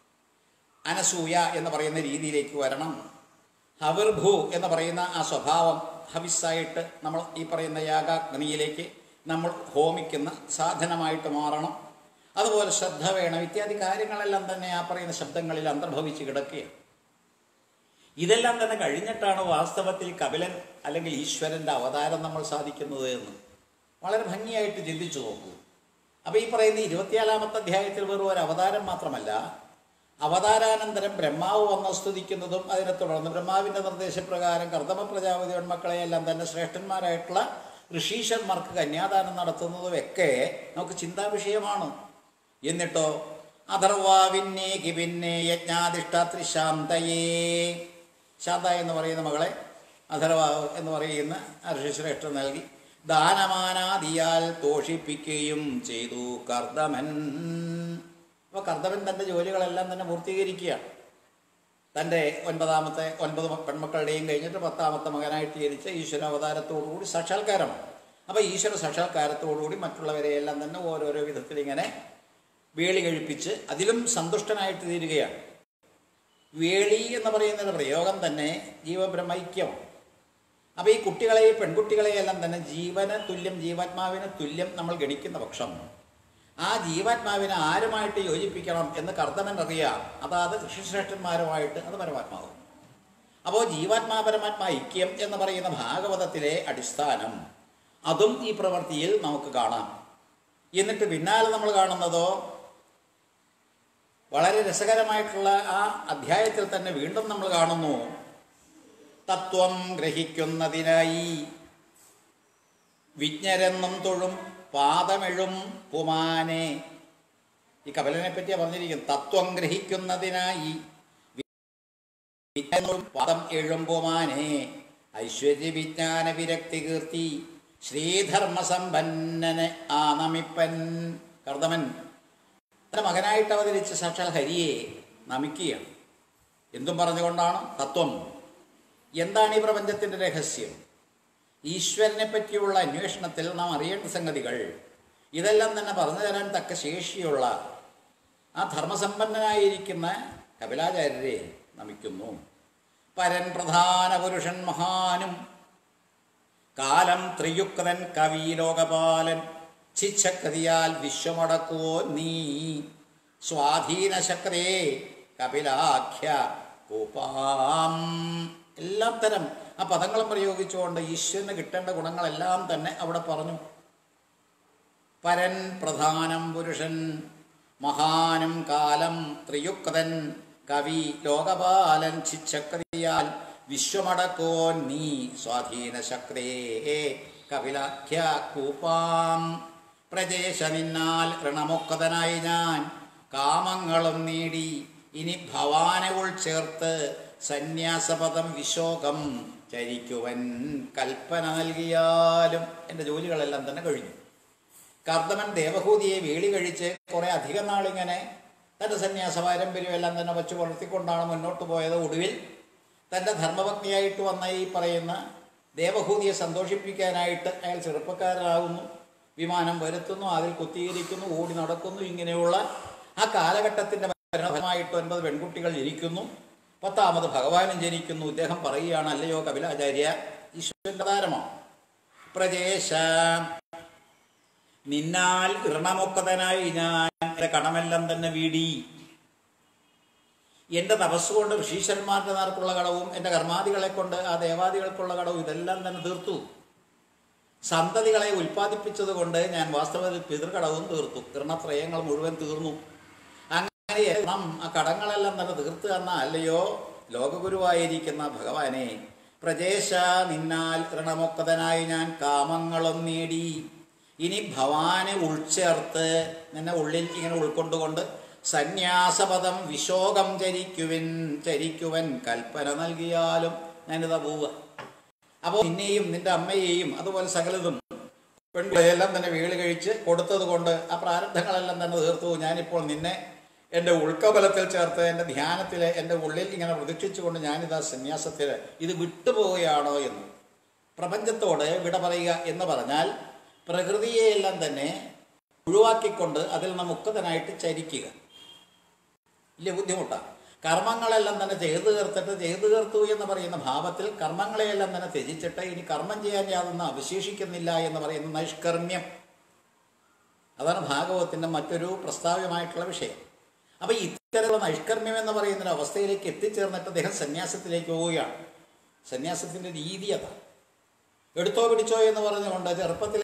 അനസൂയ എന്ന് പറയുന്ന രീതിയിലേക്ക് വരണം ഹവിർഭൂ എന്ന് പറയുന്ന ആ സ്വഭാവം ഹവിസ്സായിട്ട് നമ്മൾ ഈ പറയുന്ന യാഗാഗ്നിയിലേക്ക് നമ്മൾ ഹോമിക്കുന്ന സാധനമായിട്ട് മാറണം അതുപോലെ ശ്രദ്ധ വേണം ഇത്യാദി കാര്യങ്ങളെല്ലാം തന്നെ ആ പറയുന്ന ശബ്ദങ്ങളിൽ അന്തർഭവിച്ച് കിടക്കുകയാണ് ഇതെല്ലാം തന്നെ കഴിഞ്ഞിട്ടാണ് വാസ്തവത്തിൽ കപിലൻ അല്ലെങ്കിൽ ഈശ്വരൻ്റെ അവതാരം നമ്മൾ സാധിക്കുന്നത് എന്ന് വളരെ ഭംഗിയായിട്ട് ചിന്തിച്ചു നോക്കൂ അപ്പോൾ ഈ പറയുന്ന ഇരുപത്തിയാലാമത്തെ അധ്യായത്തിൽ വെറും ഒരു അവതാരം മാത്രമല്ല അവതാരാനന്തരം ബ്രഹ്മാവ് വന്ന് സ്തുതിക്കുന്നതും അതിനെ തുടർന്ന് ബ്രഹ്മാവിൻ്റെ നിർദ്ദേശപ്രകാരം കർദമ പ്രജാപതി പെൺമക്കളെയെല്ലാം തന്നെ ശ്രേഷ്ഠന്മാരായിട്ടുള്ള ഋഷീശന്മാർക്ക് കന്യാദാനം നടത്തുന്നതും ഒക്കെ നമുക്ക് ചിന്താവിഷയമാണ് എന്നിട്ടോ അഥർവാവിന്നേകി പിന്നെ യജ്ഞാധിഷ്ഠാത്രി ശാന്തയേ ശാന്ത എന്ന് പറയുന്ന മകളെ അഥർവ എന്ന് പറയുന്ന ഋഷിശ്രേഷ്ഠൻ നൽകി ദാനമാനാദിയാൽ തോഷിപ്പിക്കുകയും ചെയ്തു കർദമൻ അപ്പോൾ കർദമൻ തൻ്റെ ജോലികളെല്ലാം തന്നെ പൂർത്തീകരിക്കുകയാണ് തൻ്റെ ഒൻപതാമത്തെ ഒൻപത് പെൺമക്കളുടെയും കഴിഞ്ഞിട്ട് പത്താമത്തെ മകനായിട്ട് ജനിച്ച ഈശ്വര അവതാരത്തോടുകൂടി സാക്ഷാത്കാരമാണ് അപ്പോൾ ഈശ്വര സാക്ഷാത്കാരത്തോടുകൂടി മറ്റുള്ളവരെയെല്ലാം തന്നെ ഓരോരോ വിധത്തിൽ ഇങ്ങനെ വേളി കഴിപ്പിച്ച് അതിലും സന്തുഷ്ടനായിട്ട് തീരുകയാണ് വേളി എന്ന് പറയുന്ന ഒരു പ്രയോഗം തന്നെ ജീവബ്രഹ്മൈക്യമാണ് അപ്പോൾ ഈ കുട്ടികളെ പെൺകുട്ടികളെയെല്ലാം തന്നെ ജീവന് തുല്യം ജീവാത്മാവിന് തുല്യം നമ്മൾ ഗണിക്കുന്ന പക്ഷം ആ ജീവാത്മാവിനെ ആരുമായിട്ട് യോജിപ്പിക്കണം എന്ന് കർത്തമൻ അറിയാം അതാത് ഋഷിശ്രേഷ്ഠന്മാരുമായിട്ട് അത് പരമാത്മാവും അപ്പോൾ ജീവാത്മാ പരമാത്മാ ഐക്യം എന്ന് പറയുന്ന ഭാഗവതത്തിലെ അടിസ്ഥാനം അതും ഈ പ്രവൃത്തിയിൽ നമുക്ക് കാണാം എന്നിട്ട് പിന്നാലെ നമ്മൾ കാണുന്നതോ വളരെ രസകരമായിട്ടുള്ള ആ അധ്യായത്തിൽ തന്നെ വീണ്ടും നമ്മൾ കാണുന്നു തത്വം ഗ്രഹിക്കുന്നതിനായി വിജ്ഞരെന്നും തൊഴും പാദമെഴും പുമാനെ ഈ കപലനെ പറ്റിയാ പറഞ്ഞിരിക്കുന്നത് തത്വം ഗ്രഹിക്കുന്നതിനായി വിജ്ഞനും പാദം എഴുമ്പുമാനെ ഐശ്വര്യ വിജ്ഞാന വിരക്തി കീർത്തി ശ്രീധർമ്മസമ്പന്നനെ ആ നമിപ്പൻ കർദമൻ തന്റെ മകനായിട്ട് അവതരിച്ച സാക്ഷാൽ ഹരിയെ നമിക്കുകയാണ് എന്തും പറഞ്ഞുകൊണ്ടാണ് തത്വം എന്താണ് ഈ പ്രപഞ്ചത്തിൻ്റെ രഹസ്യം ഈശ്വരനെ പറ്റിയുള്ള അന്വേഷണത്തിൽ നാം അറിയേണ്ട സംഗതികൾ ഇതെല്ലാം തന്നെ പറഞ്ഞു തരാൻ തക്ക ശേഷിയുള്ള ആ ധർമ്മസമ്പന്നനായിരിക്കുന്ന കപിലാചാര്യരെ നമിക്കുന്നു പരൻ പ്രധാന പുരുഷൻ മഹാനും കാലം ത്രിയുക്തൻ കവി ലോകപാലൻ ചിച്ഛക്കതിയാൽ വിശ്വമടക്കുവോ നീ സ്വാധീനശക്രേ കപിലാഖ്യ കൂപ്പാം എല്ലാം തരം ആ പദങ്ങളും പ്രയോഗിച്ചുകൊണ്ട് ഈശ്വരന് കിട്ടേണ്ട ഗുണങ്ങളെല്ലാം തന്നെ അവിടെ പറഞ്ഞു പരൻ പ്രധാനം പുരുഷൻ മഹാനും കാലം ത്രിയുക്തൻ കവി ലോകപാലൻ ചിച്ഛക്രിയാൽ വിശ്വമടക്കോ നീ സ്വാധീനശക്രേ കപിലാഖ്യ കൂപ്പാം പ്രജേശ നിന്നാൽ ഋണമുക്തനായി ഞാൻ കാമങ്ങളും നേടി ഇനി ഭവാനവുൾ ചേർത്ത് സന്യാസപദം വിശോകം ചരിക്കുവൻ കൽപ്പന നൽകിയാലും എൻ്റെ ജോലികളെല്ലാം തന്നെ കഴിഞ്ഞു കർദമൻ ദേവഹൂതിയെ വേളി കഴിച്ച് കുറെ അധികം നാളിങ്ങനെ തൻ്റെ സന്യാസ പാരമ്പര്യം എല്ലാം തന്നെ വച്ച് പുലർത്തിക്കൊണ്ടാണ് മുന്നോട്ട് പോയത് ഒടുവിൽ തൻ്റെ ധർമ്മപത്നിയായിട്ട് വന്ന ഈ പറയുന്ന ദേവഹൂതിയെ സന്തോഷിപ്പിക്കാനായിട്ട് അയാൾ ചെറുപ്പക്കാരനാകുന്നു വിമാനം വരുത്തുന്നു അതിൽ കുത്തീകരിക്കുന്നു ഓടി നടക്കുന്നു ഇങ്ങനെയുള്ള ആ കാലഘട്ടത്തിൻ്റെ പരിണതമായിട്ട് ഒൻപത് പെൺകുട്ടികൾ ജനിക്കുന്നു പത്താമത് ഭഗവാനും ജനിക്കുന്നു ഇദ്ദേഹം പറയുകയാണ് അല്ലയോ കപിലാചാര്യ ഈശ്വരന്റെ താരമാണ് പ്രജേശ നിന്നാൽ ഇർണമൊക്കതനായി ഞാൻ എൻ്റെ കടമെല്ലാം തന്നെ വീടി എൻ്റെ തപസ്സുകൊണ്ട് ഋഷീശ്വരന്മാരുടെ നേർക്കുള്ള കടവും എൻ്റെ കർമാദികളെ കൊണ്ട് ആ ദേവാദികൾക്കുള്ള കടവും ഇതെല്ലാം തന്നെ തീർത്തു സന്തതികളെ ഉൽപ്പാദിപ്പിച്ചത് കൊണ്ട് ഞാൻ വാസ്തവത്തിൽ പിതൃകടവും തീർത്തു ഇർണത്രയങ്ങൾ മുഴുവൻ തീർന്നു അങ്ങനെ എണ്ണം ആ കടങ്ങളെല്ലാം തന്നെ തീർത്ത് തന്ന അല്ലയോ ലോകഗുരുവായിരിക്കുന്ന ഭഗവാനെ പ്രജേശ നിന്നാൽ ഋണമൊക്കതനായി ഞാൻ കാമങ്ങളും നേടി ഇനി ഭവാനെ ഉൾച്ചേർത്ത് നിന്നെ ഉള്ളിൽ ഇങ്ങനെ ഉൾക്കൊണ്ടുകൊണ്ട് സന്യാസപദം വിശോകം ചരിക്കുവൻ ചരിക്കുവൻ കൽപ്പന നൽകിയാലും ഞാനിതാ പോവുക അപ്പോൾ നിന്നെയും നിന്റെ അമ്മയെയും അതുപോലെ സകലതും പെൺകുട്ടികളെല്ലാം തന്നെ വീട് കഴിച്ച് കൊടുത്തത് കൊണ്ട് ആ പ്രാരബ്ധങ്ങളെല്ലാം തന്നെ തീർത്തു ഞാനിപ്പോൾ നിന്നെ എൻ്റെ ഉൾക്കബലത്തിൽ ചേർത്ത് എൻ്റെ ധ്യാനത്തിൽ എൻ്റെ ഉള്ളിൽ ഇങ്ങനെ പ്രതീക്ഷിച്ചുകൊണ്ട് ഞാനിതാ സന്യാസത്തിൽ ഇത് വിട്ടുപോവുകയാണോ എന്ന് പ്രപഞ്ചത്തോട് വിട പറയുക എന്ന് പറഞ്ഞാൽ പ്രകൃതിയെയെല്ലാം തന്നെ ഒഴിവാക്കിക്കൊണ്ട് അതിൽ നിന്ന് മുക്തനായിട്ട് ചരിക്കുക വലിയ ബുദ്ധിമുട്ടാണ് കർമ്മങ്ങളെല്ലാം തന്നെ ചെയ്തു തീർത്തിട്ട് ചെയ്തു തീർത്തു എന്ന് പറയുന്ന ഭാവത്തിൽ കർമ്മങ്ങളെയെല്ലാം തന്നെ ത്യജിച്ചിട്ട് ഇനി കർമ്മം ചെയ്യാൻ യാതൊന്നും അവശേഷിക്കുന്നില്ല എന്ന് പറയുന്ന നൈഷ്കർമ്മ്യം അതാണ് ഭാഗവത്തിൻ്റെ മറ്റൊരു പ്രസ്താവ്യമായിട്ടുള്ള വിഷയം അപ്പം ഇത്തരത്തിലുള്ള നൈഷ്കർമ്മ്യം എന്ന് പറയുന്ന ഒരു അവസ്ഥയിലേക്ക് എത്തിച്ചേർന്നിട്ട് അദ്ദേഹം സന്യാസത്തിലേക്ക് പോവുകയാണ് സന്യാസത്തിൻ്റെ രീതി അതാണ് എടുത്തോ പിടിച്ചോ എന്ന് പറഞ്ഞുകൊണ്ട് ചെറുപ്പത്തിൽ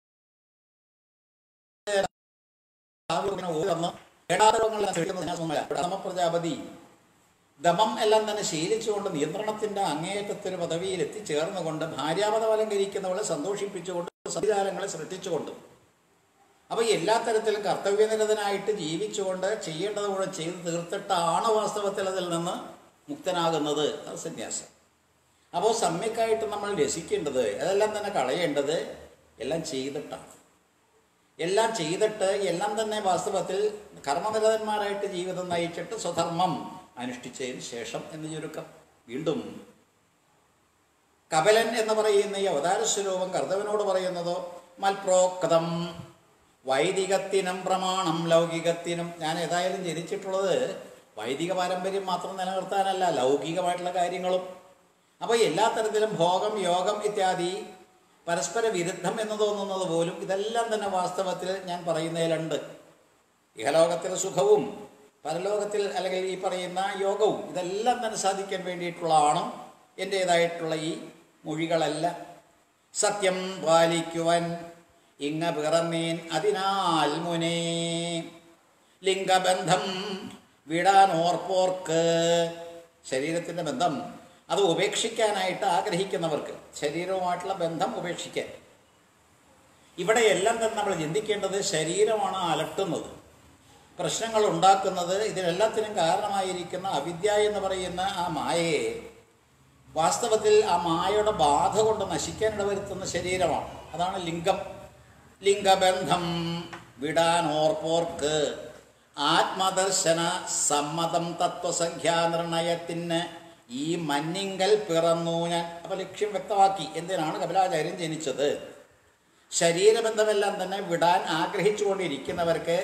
പ്രജാപതി ദമം എല്ലാം തന്നെ ശീലിച്ചുകൊണ്ട് നിയന്ത്രണത്തിന്റെ അങ്ങേയറ്റത്തൊരു പദവിയിൽ എത്തിച്ചേർന്നുകൊണ്ട് ഭാര്യാപദം അലങ്കരിക്കുന്നവളെ സന്തോഷിപ്പിച്ചുകൊണ്ട് സംവിധാനങ്ങളെ സൃഷ്ടിച്ചുകൊണ്ടും അപ്പോൾ എല്ലാ തരത്തിലും കർത്തവ്യനിരതനായിട്ട് ജീവിച്ചുകൊണ്ട് ചെയ്യേണ്ടത് കൂടെ ചെയ്ത് തീർത്തിട്ടാണ് വാസ്തവത്തിൽ അതിൽ നിന്ന് മുക്തനാകുന്നത് അത് സന്യാസം അപ്പോൾ സമ്യക്കായിട്ട് നമ്മൾ രസിക്കേണ്ടത് അതെല്ലാം തന്നെ കളയേണ്ടത് എല്ലാം ചെയ്തിട്ടാണ് എല്ലാം ചെയ്തിട്ട് എല്ലാം തന്നെ വാസ്തവത്തിൽ കർമ്മനിരതന്മാരായിട്ട് ജീവിതം നയിച്ചിട്ട് സ്വധർമ്മം അനുഷ്ഠിച്ചതിന് ശേഷം എന്ന് ചുരുക്കം വീണ്ടും കപലൻ എന്ന് പറയുന്ന ഈ അവതാര സ്വരൂപം കർത്തവനോട് പറയുന്നതോ മൽപ്രോക്തം വൈദികത്തിനും പ്രമാണം ലൗകികത്തിനും ഞാൻ ഏതായാലും ജനിച്ചിട്ടുള്ളത് വൈദിക പാരമ്പര്യം മാത്രം നിലനിർത്താനല്ല ലൗകികമായിട്ടുള്ള കാര്യങ്ങളും അപ്പോൾ എല്ലാ തരത്തിലും ഭോഗം യോഗം ഇത്യാദി പരസ്പര വിരുദ്ധം എന്ന് തോന്നുന്നത് പോലും ഇതെല്ലാം തന്നെ വാസ്തവത്തിൽ ഞാൻ പറയുന്നതിലുണ്ട് ഇഹലോകത്തിലെ സുഖവും പരലോകത്തിൽ അല്ലെങ്കിൽ ഈ പറയുന്ന യോഗവും ഇതെല്ലാം തന്നെ സാധിക്കാൻ വേണ്ടിയിട്ടുള്ളതാണ് എൻ്റേതായിട്ടുള്ള ഈ മൊഴികളെല്ലാം സത്യം പാലിക്കുവാൻ ഇങ്ങ പിറന്നേൻ അതിനാൽ മുനേ ലിംഗബന്ധം വിടാൻ ഓർപ്പോർക്ക് ശരീരത്തിൻ്റെ ബന്ധം അത് ഉപേക്ഷിക്കാനായിട്ട് ആഗ്രഹിക്കുന്നവർക്ക് ശരീരവുമായിട്ടുള്ള ബന്ധം ഉപേക്ഷിക്കാൻ ഇവിടെ എല്ലാം തന്നെ നമ്മൾ ചിന്തിക്കേണ്ടത് ശരീരമാണ് അലട്ടുന്നത് പ്രശ്നങ്ങൾ ഉണ്ടാക്കുന്നത് ഇതിനെല്ലാത്തിനും കാരണമായിരിക്കുന്ന അവിദ്യ എന്ന് പറയുന്ന ആ മായയെ വാസ്തവത്തിൽ ആ മായയുടെ ബാധ കൊണ്ട് നശിക്കാൻ ഇടവരുത്തുന്ന ശരീരമാണ് അതാണ് ലിംഗം ലിംഗബന്ധം വിടാൻ ഓർപ്പോർക്ക് ആത്മദർശന സമ്മതം തത്വസംഖ്യാനിർണയത്തിന് ഈ മഞ്ഞിങ്കൽ പിറന്നു ഞാൻ അപ്പോൾ ലക്ഷ്യം വ്യക്തമാക്കി എന്തിനാണ് കപിലാചാര്യൻ ജനിച്ചത് ശരീരബന്ധമെല്ലാം തന്നെ വിടാൻ ആഗ്രഹിച്ചുകൊണ്ടിരിക്കുന്നവർക്ക്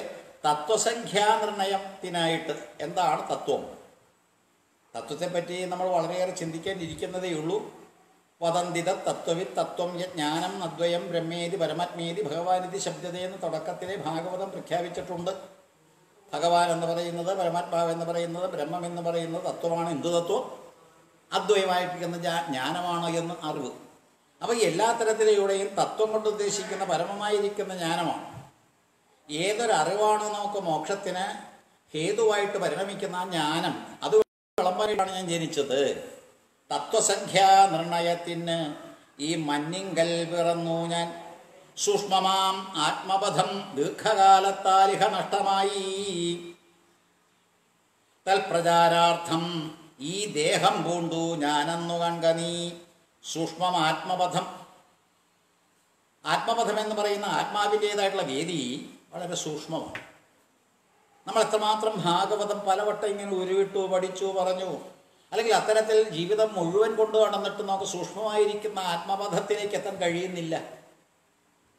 തത്വസംഖ്യാനിർണയത്തിനായിട്ട് എന്താണ് തത്വം തത്വത്തെപ്പറ്റി നമ്മൾ വളരെയേറെ ചിന്തിക്കേണ്ടിയിരിക്കുന്നതേ ഉള്ളൂ വദന്തിത തത്വവി തത്വം ജ്ഞാനം അദ്വയം ബ്രഹ്മേതി പരമാത്മേതി ഭഗവാനിതി ശബ്ദതയെന്ന് തുടക്കത്തിലെ ഭാഗവതം പ്രഖ്യാപിച്ചിട്ടുണ്ട് ഭഗവാൻ എന്ന് പറയുന്നത് പരമാത്മാവ് എന്ന് പറയുന്നത് ബ്രഹ്മം എന്ന് പറയുന്നത് തത്വമാണ് എന്ത് തത്വം അദ്വൈതമായിരിക്കുന്ന ജ്ഞാനമാണ് എന്ന് അറിവ് അപ്പോൾ എല്ലാ തരത്തിലൂടെയും തത്വം കൊണ്ട് ഉദ്ദേശിക്കുന്ന പരമമായിരിക്കുന്ന ജ്ഞാനമാണ് ഏതൊരറിവാണോ നമുക്ക് മോക്ഷത്തിന് ഹേതുവായിട്ട് പരിണമിക്കുന്ന ആ ജ്ഞാനം അത് വിളമ്പാനായിട്ടാണ് ഞാൻ ജനിച്ചത് തത്വസംഖ്യാ നിർണയത്തിന് ഈ മഞ്ഞിങ്കൽ പിറന്നു ഞാൻ സൂക്ഷ്മമാം ആത്മപഥം ദീർഘകാലത്താലിഹ നഷ്ടമായി തൽപ്രചാരാർത്ഥം ഈ ദേഹം പൂണ്ടു ഞാനെന്നു കൺക നീ സൂക്ഷ്മം ആത്മപഥം ആത്മപഥം എന്ന് പറയുന്ന ആത്മാവിൻ്റേതായിട്ടുള്ള വേദി വളരെ സൂക്ഷ്മമാണ് നമ്മൾ എത്രമാത്രം ഭാഗവതം പലവട്ടം ഇങ്ങനെ ഉരുവിട്ടു പഠിച്ചു പറഞ്ഞു അല്ലെങ്കിൽ അത്തരത്തിൽ ജീവിതം മുഴുവൻ കൊണ്ടു നടന്നിട്ട് നമുക്ക് സൂക്ഷ്മമായിരിക്കുന്ന ആത്മപഥത്തിലേക്ക് എത്താൻ കഴിയുന്നില്ല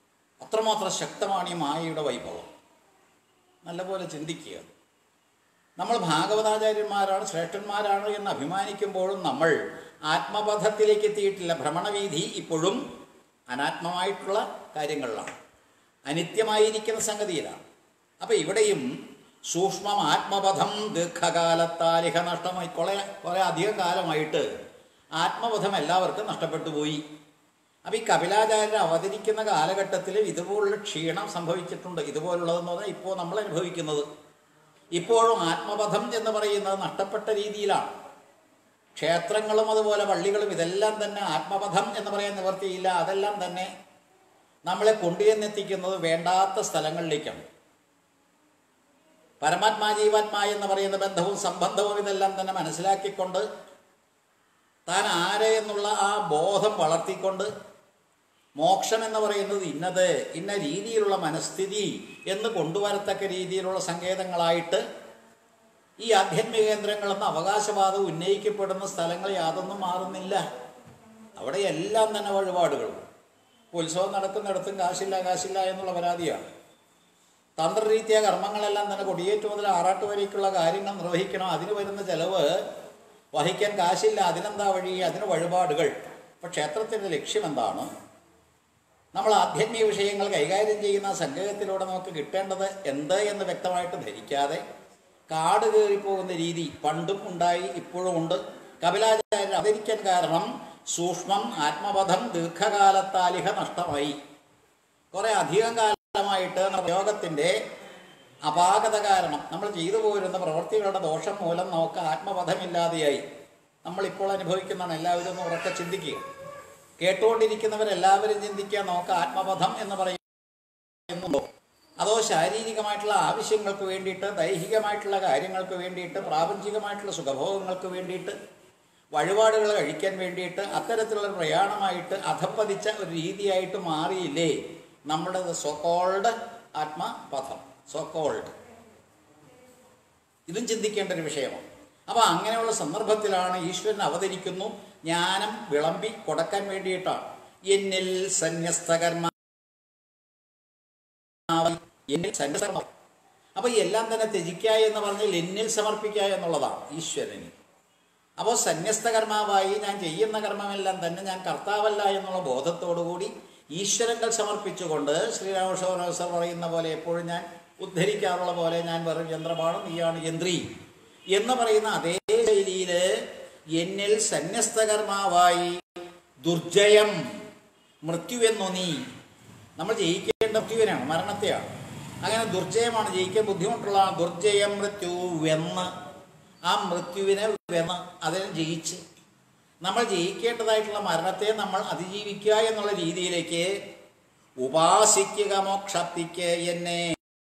അത്രമാത്രം ശക്തമാണ് ഈ മായയുടെ വൈഭവം നല്ലപോലെ ചിന്തിക്കുക നമ്മൾ ഭാഗവതാചാര്യന്മാരാണ് ശ്രേഷ്ഠന്മാരാണ് എന്ന് അഭിമാനിക്കുമ്പോഴും നമ്മൾ ആത്മപഥത്തിലേക്ക് എത്തിയിട്ടില്ല ഭ്രമണവീതി ഇപ്പോഴും അനാത്മമായിട്ടുള്ള കാര്യങ്ങളിലാണ് അനിത്യമായിരിക്കുന്ന സംഗതിയിലാണ് അപ്പം ഇവിടെയും സൂക്ഷ്മം ആത്മപഥം ദീർഘകാലത്താലിഹ നഷ്ടമായി കുറെ കുറേ അധികം കാലമായിട്ട് ആത്മപഥം എല്ലാവർക്കും നഷ്ടപ്പെട്ടു പോയി അപ്പം ഈ കപിലാചാര്യർ അവതരിക്കുന്ന കാലഘട്ടത്തിൽ ഇതുപോലുള്ള ക്ഷീണം സംഭവിച്ചിട്ടുണ്ട് ഇതുപോലുള്ളതെന്ന് പറഞ്ഞാൽ ഇപ്പോൾ നമ്മൾ അനുഭവിക്കുന്നത് ഇപ്പോഴും ആത്മപഥം എന്ന് പറയുന്നത് നഷ്ടപ്പെട്ട രീതിയിലാണ് ക്ഷേത്രങ്ങളും അതുപോലെ പള്ളികളും ഇതെല്ലാം തന്നെ ആത്മപഥം എന്ന് പറയാൻ നിവർത്തിയില്ല അതെല്ലാം തന്നെ നമ്മളെ കൊണ്ടുചെന്നെത്തിക്കുന്നത് വേണ്ടാത്ത സ്ഥലങ്ങളിലേക്കാണ് പരമാത്മാ ജീവാത്മാ എന്ന് പറയുന്ന ബന്ധവും സംബന്ധവും ഇതെല്ലാം തന്നെ മനസ്സിലാക്കിക്കൊണ്ട് താൻ ആരെ എന്നുള്ള ആ ബോധം വളർത്തിക്കൊണ്ട് മോക്ഷം എന്ന് പറയുന്നത് ഇന്നത് ഇന്ന രീതിയിലുള്ള മനസ്ഥിതി എന്ന് കൊണ്ടുവരത്തക്ക രീതിയിലുള്ള സങ്കേതങ്ങളായിട്ട് ഈ ആധ്യാത്മിക കേന്ദ്രങ്ങളെന്ന അവകാശവാദം ഉന്നയിക്കപ്പെടുന്ന സ്ഥലങ്ങൾ യാതൊന്നും മാറുന്നില്ല അവിടെ എല്ലാം തന്നെ വഴിപാടുകളും ഉത്സവം നടക്കുന്നിടത്തും കാശില്ല കാശില്ല എന്നുള്ള പരാതിയാണ് തന്ത്രരീത്യ കർമ്മങ്ങളെല്ലാം തന്നെ കൊടിയേറ്റ് മുതൽ ആറാട്ട് വരേക്കുള്ള കാര്യങ്ങൾ നിർവഹിക്കണം അതിന് വരുന്ന ചെലവ് വഹിക്കാൻ കാശില്ല അതിനെന്താ വഴി അതിന് വഴിപാടുകൾ അപ്പം ക്ഷേത്രത്തിൻ്റെ ലക്ഷ്യം എന്താണ് നമ്മൾ ആധ്യാത്മിക വിഷയങ്ങൾ കൈകാര്യം ചെയ്യുന്ന സംഗ്രഹത്തിലൂടെ നമുക്ക് കിട്ടേണ്ടത് എന്ത് എന്ന് വ്യക്തമായിട്ട് ധരിക്കാതെ കാട് കയറിപ്പോകുന്ന രീതി പണ്ടും ഉണ്ടായി ഇപ്പോഴും ഉണ്ട് കപിലാചാര്യർ അവതരിക്കാൻ കാരണം സൂക്ഷ്മം ആത്മപഥം ദീർഘകാലത്താലിഹ നഷ്ടമായി കുറേ അധികം കാലമായിട്ട് പ്രയോഗത്തിൻ്റെ അപാകത കാരണം നമ്മൾ ചെയ്തു പോരുന്ന പ്രവൃത്തികളുടെ ദോഷം മൂലം നമുക്ക് ആത്മപഥമില്ലാതെയായി നമ്മളിപ്പോൾ അനുഭവിക്കുന്നതാണ് എല്ലാവരും ഒന്ന് ഉറക്കെ ചിന്തിക്കുക കേട്ടുകൊണ്ടിരിക്കുന്നവരെല്ലാവരും ചിന്തിക്കുക നമുക്ക് ആത്മപഥം എന്ന് പറയുന്നുണ്ടോ അതോ ശാരീരികമായിട്ടുള്ള ആവശ്യങ്ങൾക്ക് വേണ്ടിയിട്ട് ദൈഹികമായിട്ടുള്ള കാര്യങ്ങൾക്ക് വേണ്ടിയിട്ട് പ്രാപഞ്ചികമായിട്ടുള്ള സുഖഭോഗങ്ങൾക്ക് വേണ്ടിയിട്ട് വഴിപാടുകൾ കഴിക്കാൻ വേണ്ടിയിട്ട് അത്തരത്തിലുള്ള പ്രയാണമായിട്ട് അധപ്പതിച്ച ഒരു രീതിയായിട്ട് മാറിയില്ലേ നമ്മുടെ സോക്കോൾഡ് ആത്മപഥം സോക്കോൾഡ് ഇതും ചിന്തിക്കേണ്ട ഒരു വിഷയമാണ് അപ്പോൾ അങ്ങനെയുള്ള സന്ദർഭത്തിലാണ് ഈശ്വരൻ അവതരിക്കുന്നു ജ്ഞാനം വിളമ്പി കൊടുക്കാൻ വേണ്ടിയിട്ടാണ് എന്നിൽ സന്യസ്തകർമ്മ എന്നിൽ സന്യസ്തകർമ്മ അപ്പോൾ എല്ലാം തന്നെ ത്യജിക്കുക എന്ന് പറഞ്ഞാൽ എന്നിൽ സമർപ്പിക്കുക എന്നുള്ളതാണ് ഈശ്വരന് അപ്പോൾ സന്യസ്തകർമാവായി ഞാൻ ചെയ്യുന്ന കർമ്മമെല്ലാം തന്നെ ഞാൻ കർത്താവല്ല എന്നുള്ള ബോധത്തോടുകൂടി ഈശ്വരങ്ങൾ സമർപ്പിച്ചുകൊണ്ട് ശ്രീരാമകൃഷ്ണ പറയുന്ന പോലെ എപ്പോഴും ഞാൻ ഉദ്ധരിക്കാറുള്ള പോലെ ഞാൻ വെറും യന്ത്രമാണ് നീയാണ് യന്ത്രി എന്ന് പറയുന്ന അതേ ശൈലിയിൽ എന്നിൽ സന്യസ്തകർമാവായി ദുർജയം മൃത്യുവെന്നു നീ നമ്മൾ ജയിക്കേണ്ട മൃത്യുവിനാണ് മരണത്തെയാണ് അങ്ങനെ ദുർജയമാണ് ജയിക്കാൻ ബുദ്ധിമുട്ടുള്ള ദുർജയം മൃത്യു വെന്ന് ആ മൃത്യുവിനെ വെന്ന് അതിനെ ജയിച്ച് നമ്മൾ ജയിക്കേണ്ടതായിട്ടുള്ള മരണത്തെ നമ്മൾ അതിജീവിക്കുക എന്നുള്ള രീതിയിലേക്ക് ഉപാസിക്കുക മോക്ഷപ്തിക്ക് എന്നെ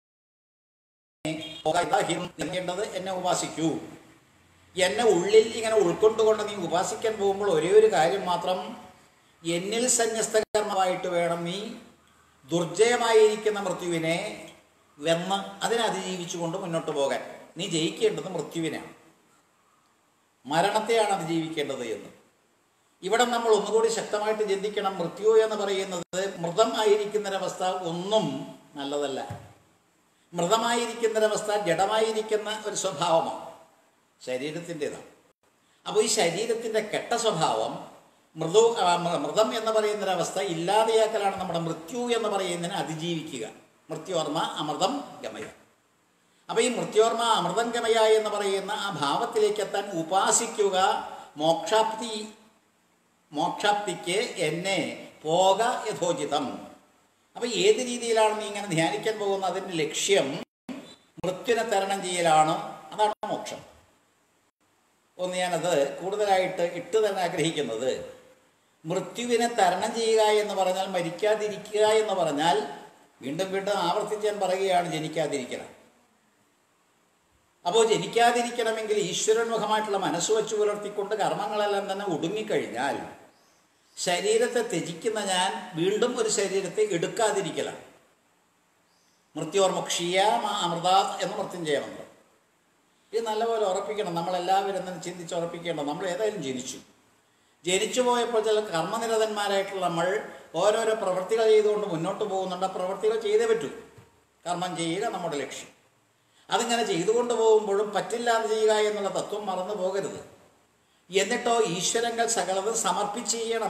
നൽകേണ്ടത് എന്നെ ഉപാസിക്കൂ എന്നെ ഉള്ളിൽ ഇങ്ങനെ ഉൾക്കൊണ്ടുകൊണ്ട് നീ ഉപാസിക്കാൻ പോകുമ്പോൾ ഒരേ ഒരു കാര്യം മാത്രം എന്നിൽ സന്യസ്തകർമ്മമായിട്ട് വേണം നീ ദുർജയമായിരിക്കുന്ന മൃത്യുവിനെ വെന്ന് അതിനെ അതിജീവിച്ചുകൊണ്ട് മുന്നോട്ട് പോകാൻ നീ ജയിക്കേണ്ടത് മൃത്യുവിനാണ് മരണത്തെയാണ് അതിജീവിക്കേണ്ടത് എന്ന് ഇവിടെ നമ്മൾ ഒന്നുകൂടി ശക്തമായിട്ട് ചിന്തിക്കണം മൃത്യു എന്ന് പറയുന്നത് മൃതം ആയിരിക്കുന്നൊരവസ്ഥ ഒന്നും നല്ലതല്ല മൃതമായിരിക്കുന്നൊരവസ്ഥ ജഡമായിരിക്കുന്ന ഒരു സ്വഭാവമാണ് ശരീരത്തിൻ്റെതാണ് അപ്പോൾ ഈ ശരീരത്തിൻ്റെ കെട്ട സ്വഭാവം മൃദു ആ, മൃ- മൃതം എന്ന് പറയുന്നൊരവസ്ഥ ഇല്ലാതെയാക്കലാണ് നമ്മുടെ മൃത്യു എന്ന് പറയുന്നതിനെ അതിജീവിക്കുക മൃത്യോർമ്മ അമൃതം ഗമയ അപ്പോൾ ഈ മൃത്യോർമ്മ അമൃതം ഗമയ എന്ന് പറയുന്ന ആ ഭാവത്തിലേക്ക് എത്താൻ ഉപാസിക്കുക മോക്ഷാപ്തി മോക്ഷാപ്തിക്ക് എന്നെ പോക യഥോചിതം അപ്പോൾ ഏത് രീതിയിലാണ് നീ ഇങ്ങനെ ധ്യാനിക്കാൻ പോകുന്നത് അതിൻ്റെ ലക്ഷ്യം മൃത്യുവിനെ തരണം ചെയ്യലാണ് അതാണ് മോക്ഷം ഒന്ന് ഞാനത് കൂടുതലായിട്ട് ഇട്ട് തന്നെ ആഗ്രഹിക്കുന്നത് മൃത്യുവിനെ തരണം ചെയ്യുക എന്ന് പറഞ്ഞാൽ മരിക്കാതിരിക്കുക എന്ന് പറഞ്ഞാൽ വീണ്ടും വീണ്ടും ആവർത്തിച്ച് ഞാൻ പറയുകയാണ് ജനിക്കാതിരിക്കണം അപ്പോൾ ജനിക്കാതിരിക്കണമെങ്കിൽ ഈശ്വരോന്മുഖമായിട്ടുള്ള മനസ്സ് വെച്ച് പുലർത്തിക്കൊണ്ട് കർമ്മങ്ങളെല്ലാം തന്നെ ഒടുങ്ങിക്കഴിഞ്ഞാൽ ശരീരത്തെ ത്യജിക്കുന്ന ഞാൻ വീണ്ടും ഒരു ശരീരത്തെ എടുക്കാതിരിക്കലാണ് മൃത്യോർമുക്ഷീയ അമൃതാത് എന്ന് മൃത്യുഞ്ജയ മന്ത്രം ഇത് നല്ലപോലെ ഉറപ്പിക്കണം നമ്മളെല്ലാവരും തന്നെ ചിന്തിച്ച് ഉറപ്പിക്കേണ്ടത് നമ്മൾ ഏതായാലും ജനിച്ചു ജനിച്ചു പോയപ്പോൾ ചില കർമ്മനിരതന്മാരായിട്ടുള്ള നമ്മൾ ഓരോരോ പ്രവൃത്തികൾ ചെയ്തുകൊണ്ട് മുന്നോട്ട് പോകുന്നുണ്ട് ആ പ്രവൃത്തികൾ ചെയ്തേ പറ്റൂ കർമ്മം ചെയ്യുക നമ്മുടെ ലക്ഷ്യം അതിങ്ങനെ ചെയ്തുകൊണ്ട് പോകുമ്പോഴും പറ്റില്ലാതെ ചെയ്യുക എന്നുള്ള തത്വം മറന്നു പോകരുത് എന്നിട്ടോ ഈശ്വരങ്ങൾ സകലതും സമർപ്പിച്ച് ചെയ്യണം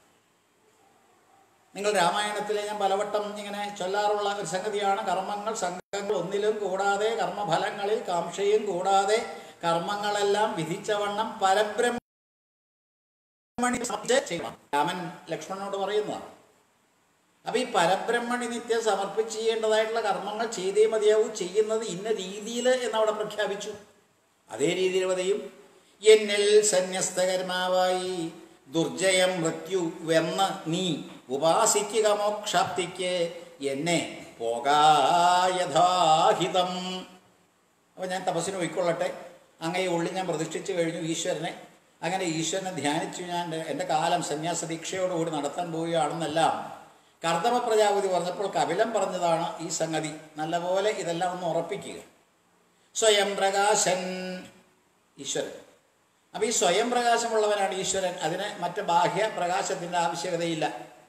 നിങ്ങൾ രാമായണത്തിലെ ഞാൻ പലവട്ടം ഇങ്ങനെ ചൊല്ലാറുള്ള ഒരു സംഗതിയാണ് കർമ്മങ്ങൾ സംഘങ്ങൾ ഒന്നിലും കൂടാതെ കർമ്മഫലങ്ങളിൽ കാംക്ഷയും കൂടാതെ കർമ്മങ്ങളെല്ലാം വിധിച്ചവണ്ണം പരബ്രഹ്മണി സമർപ്പിച്ച് ചെയ്യണം രാമൻ ലക്ഷ്മണനോട് പറയുന്നതാണ് അപ്പൊ ഈ പരബ്രഹ്മണി നിത്യം സമർപ്പിച്ച് ചെയ്യേണ്ടതായിട്ടുള്ള കർമ്മങ്ങൾ ചെയ്തേ മതിയാവൂ ചെയ്യുന്നത് ഇന്ന രീതിയിൽ എന്നവിടെ പ്രഖ്യാപിച്ചു അതേ രീതിയിൽ മതിയും എന്നിൽ സന്യസ്തകർമാവായി ദുർജയം മൃത്യു വെന്ന് നീ ഉപാസിക്കുക മോക്ഷാപ്തിക്ക് എന്നെ പോകായഥാഹിതം അപ്പോൾ ഞാൻ തപസ്സിന് പോയിക്കൊള്ളട്ടെ അങ്ങയെ ഉള്ളിൽ ഞാൻ പ്രതിഷ്ഠിച്ചു കഴിഞ്ഞു ഈശ്വരനെ അങ്ങനെ ഈശ്വരനെ ധ്യാനിച്ചു ഞാൻ എൻ്റെ- എൻ്റെ കാലം സന്യാസ ദീക്ഷയോടുകൂടി നടത്താൻ പോവുകയാണെന്നെല്ലാം കർദമ പ്രജാപതി പറഞ്ഞപ്പോൾ കപിലം പറഞ്ഞതാണ് ഈ സംഗതി നല്ലപോലെ ഇതെല്ലാം ഒന്ന് ഉറപ്പിക്കുക സ്വയം പ്രകാശൻ ഈശ്വരൻ അപ്പോൾ ഈ സ്വയം പ്രകാശമുള്ളവനാണ് ഈശ്വരൻ അതിന് മറ്റ് ബാഹ്യ പ്രകാശത്തിൻ്റെ ആവശ്യകതയില്ല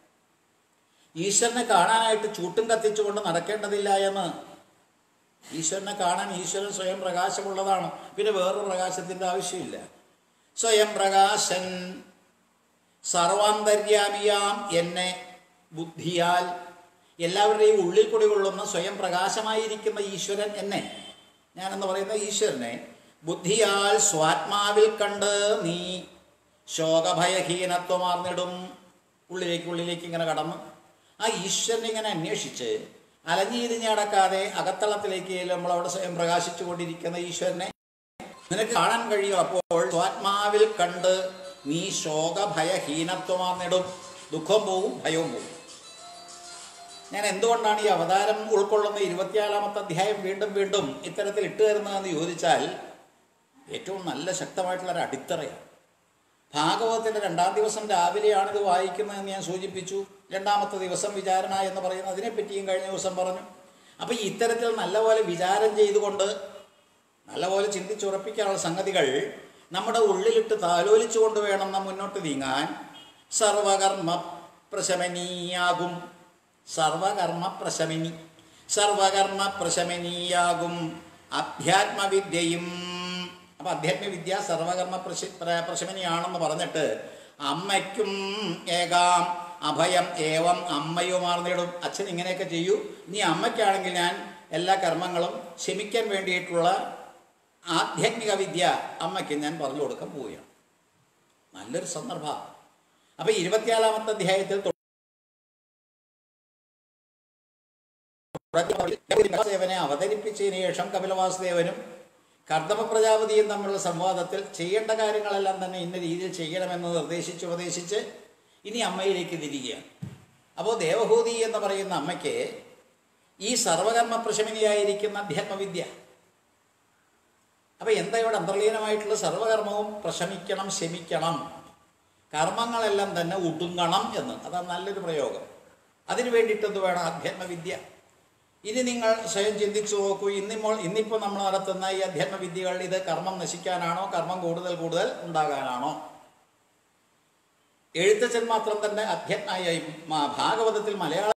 ഈശ്വരനെ കാണാനായിട്ട് ചൂട്ടും കത്തിച്ചുകൊണ്ട് നടക്കേണ്ടതില്ല എന്ന് ഈശ്വരനെ കാണാൻ ഈശ്വരൻ സ്വയം പ്രകാശമുള്ളതാണ് പിന്നെ വേറൊരു പ്രകാശത്തിൻ്റെ ആവശ്യമില്ല സ്വയം പ്രകാശൻ സർവാന്തര്യാമിയാം എന്നെ ബുദ്ധിയാൽ എല്ലാവരുടെയും ഉള്ളിൽ കുടികൊള്ളുന്ന സ്വയം പ്രകാശമായിരിക്കുന്ന ഈശ്വരൻ എന്നെ ഞാനെന്ന് പറയുന്ന ഈശ്വരനെ ബുദ്ധിയാൽ സ്വാത്മാവിൽ കണ്ട് നീ ശോകഭയഹീനത്വമാർന്നിടും ഉള്ളിലേക്ക് ഉള്ളിലേക്ക് ഇങ്ങനെ കടന്ന് ആ ഈശ്വരനെ ഇങ്ങനെ അന്വേഷിച്ച് അലഞ്ഞിരിഞ്ഞ് നടക്കാതെ അകത്തളത്തിലേക്ക് നമ്മൾ അവിടെ സ്വയം പ്രകാശിച്ചു കൊണ്ടിരിക്കുന്ന ഈശ്വരനെ നിനക്ക് കാണാൻ കഴിയും അപ്പോൾ സ്വാത്മാവിൽ കണ്ട് നീ ശോകഭയഹീനത്വമാർന്നിടും ദുഃഖം പോവും ഭയവും പോവും ഞാൻ എന്തുകൊണ്ടാണ് ഈ അവതാരം ഉൾക്കൊള്ളുന്ന ഇരുപത്തിയാലാമത്തെ അധ്യായം വീണ്ടും വീണ്ടും ഇത്തരത്തിൽ ഇട്ട് തരുന്നതെന്ന് ചോദിച്ചാൽ ഏറ്റവും നല്ല ശക്തമായിട്ടുള്ള ഒരു അടിത്തറയാണ് ഭാഗവതത്തിൻ്റെ രണ്ടാം ദിവസം രാവിലെയാണ് ഇത് വായിക്കുന്നതെന്ന് ഞാൻ സൂചിപ്പിച്ചു രണ്ടാമത്തെ ദിവസം വിചാരണ എന്ന് പറയുന്നത് അതിനെപ്പറ്റിയും കഴിഞ്ഞ ദിവസം പറഞ്ഞു അപ്പോൾ ഇത്തരത്തിൽ നല്ലപോലെ വിചാരം ചെയ്തുകൊണ്ട് നല്ലപോലെ ചിന്തിച്ചുറപ്പിക്കാനുള്ള സംഗതികൾ നമ്മുടെ ഉള്ളിലിട്ട് താലോലിച്ചുകൊണ്ട് വേണം നാം മുന്നോട്ട് നീങ്ങാൻ സർവകർമ്മ പ്രശമനീയാകും സർവകർമ്മ പ്രശമനി സർവകർമ്മ പ്രശമനീയാകും അധ്യാത്മവിദ്യയും അപ്പം അധ്യാത്മവിദ്യ സർവകർമ്മ പ്രശ പ്ര- പ്രശമനിയാണെന്ന് പറഞ്ഞിട്ട് അമ്മയ്ക്കും ഏകാം അഭയം ഏവം അമ്മയുമാർന്നിടും അച്ഛൻ ഇങ്ങനെയൊക്കെ ചെയ്യൂ ഇനി അമ്മയ്ക്കാണെങ്കിൽ ഞാൻ എല്ലാ കർമ്മങ്ങളും ശമിക്കാൻ വേണ്ടിയിട്ടുള്ള ആധ്യാത്മിക വിദ്യ അമ്മയ്ക്ക് ഞാൻ പറഞ്ഞു കൊടുക്കാൻ പോവുകയാണ് നല്ലൊരു സന്ദർഭമാണ് അപ്പൊ ഇരുപത്തിയാലാമത്തെ അധ്യായത്തിൽ ദേവനെ അവതരിപ്പിച്ചതിന് ശേഷം കപിലവാസുദേവനും കർദമ പ്രജാപതിയും തമ്മിലുള്ള സംവാദത്തിൽ ചെയ്യേണ്ട കാര്യങ്ങളെല്ലാം തന്നെ ഇന്ന രീതിയിൽ ചെയ്യണമെന്ന് നിർദ്ദേശിച്ച് ഉപദേശിച്ച് ഇനി അമ്മയിലേക്ക് തിരികുകയാണ് അപ്പോൾ ദേവഹൂതി എന്ന് പറയുന്ന അമ്മയ്ക്ക് ഈ സർവകർമ്മ പ്രശമനിയായിരിക്കുന്ന അധ്യാത്മവിദ്യ അപ്പൊ എന്താ ഇവിടെ അന്തർലീനമായിട്ടുള്ള സർവകർമ്മവും പ്രശമിക്കണം ശമിക്കണം കർമ്മങ്ങളെല്ലാം തന്നെ ഒടുങ്ങണം എന്ന് അതാണ് നല്ലൊരു പ്രയോഗം അതിനു വേണ്ടിയിട്ട് എന്ത് വേണം അധ്യാത്മവിദ്യ ഇനി നിങ്ങൾ സ്വയം ചിന്തിച്ചു നോക്കൂ ഇന്നിപ്പോൾ ഇന്നിപ്പോൾ നമ്മൾ നടത്തുന്ന ഈ അധ്യാത്മവിദ്യകൾ ഇത് കർമ്മം നശിക്കാനാണോ കർമ്മം കൂടുതൽ കൂടുതൽ ഉണ്ടാകാനാണോ എഴുത്തച്ഛൻ മാത്രം തന്നെ അധ്യാത്മ ഭാഗവതത്തിൽ മലയാള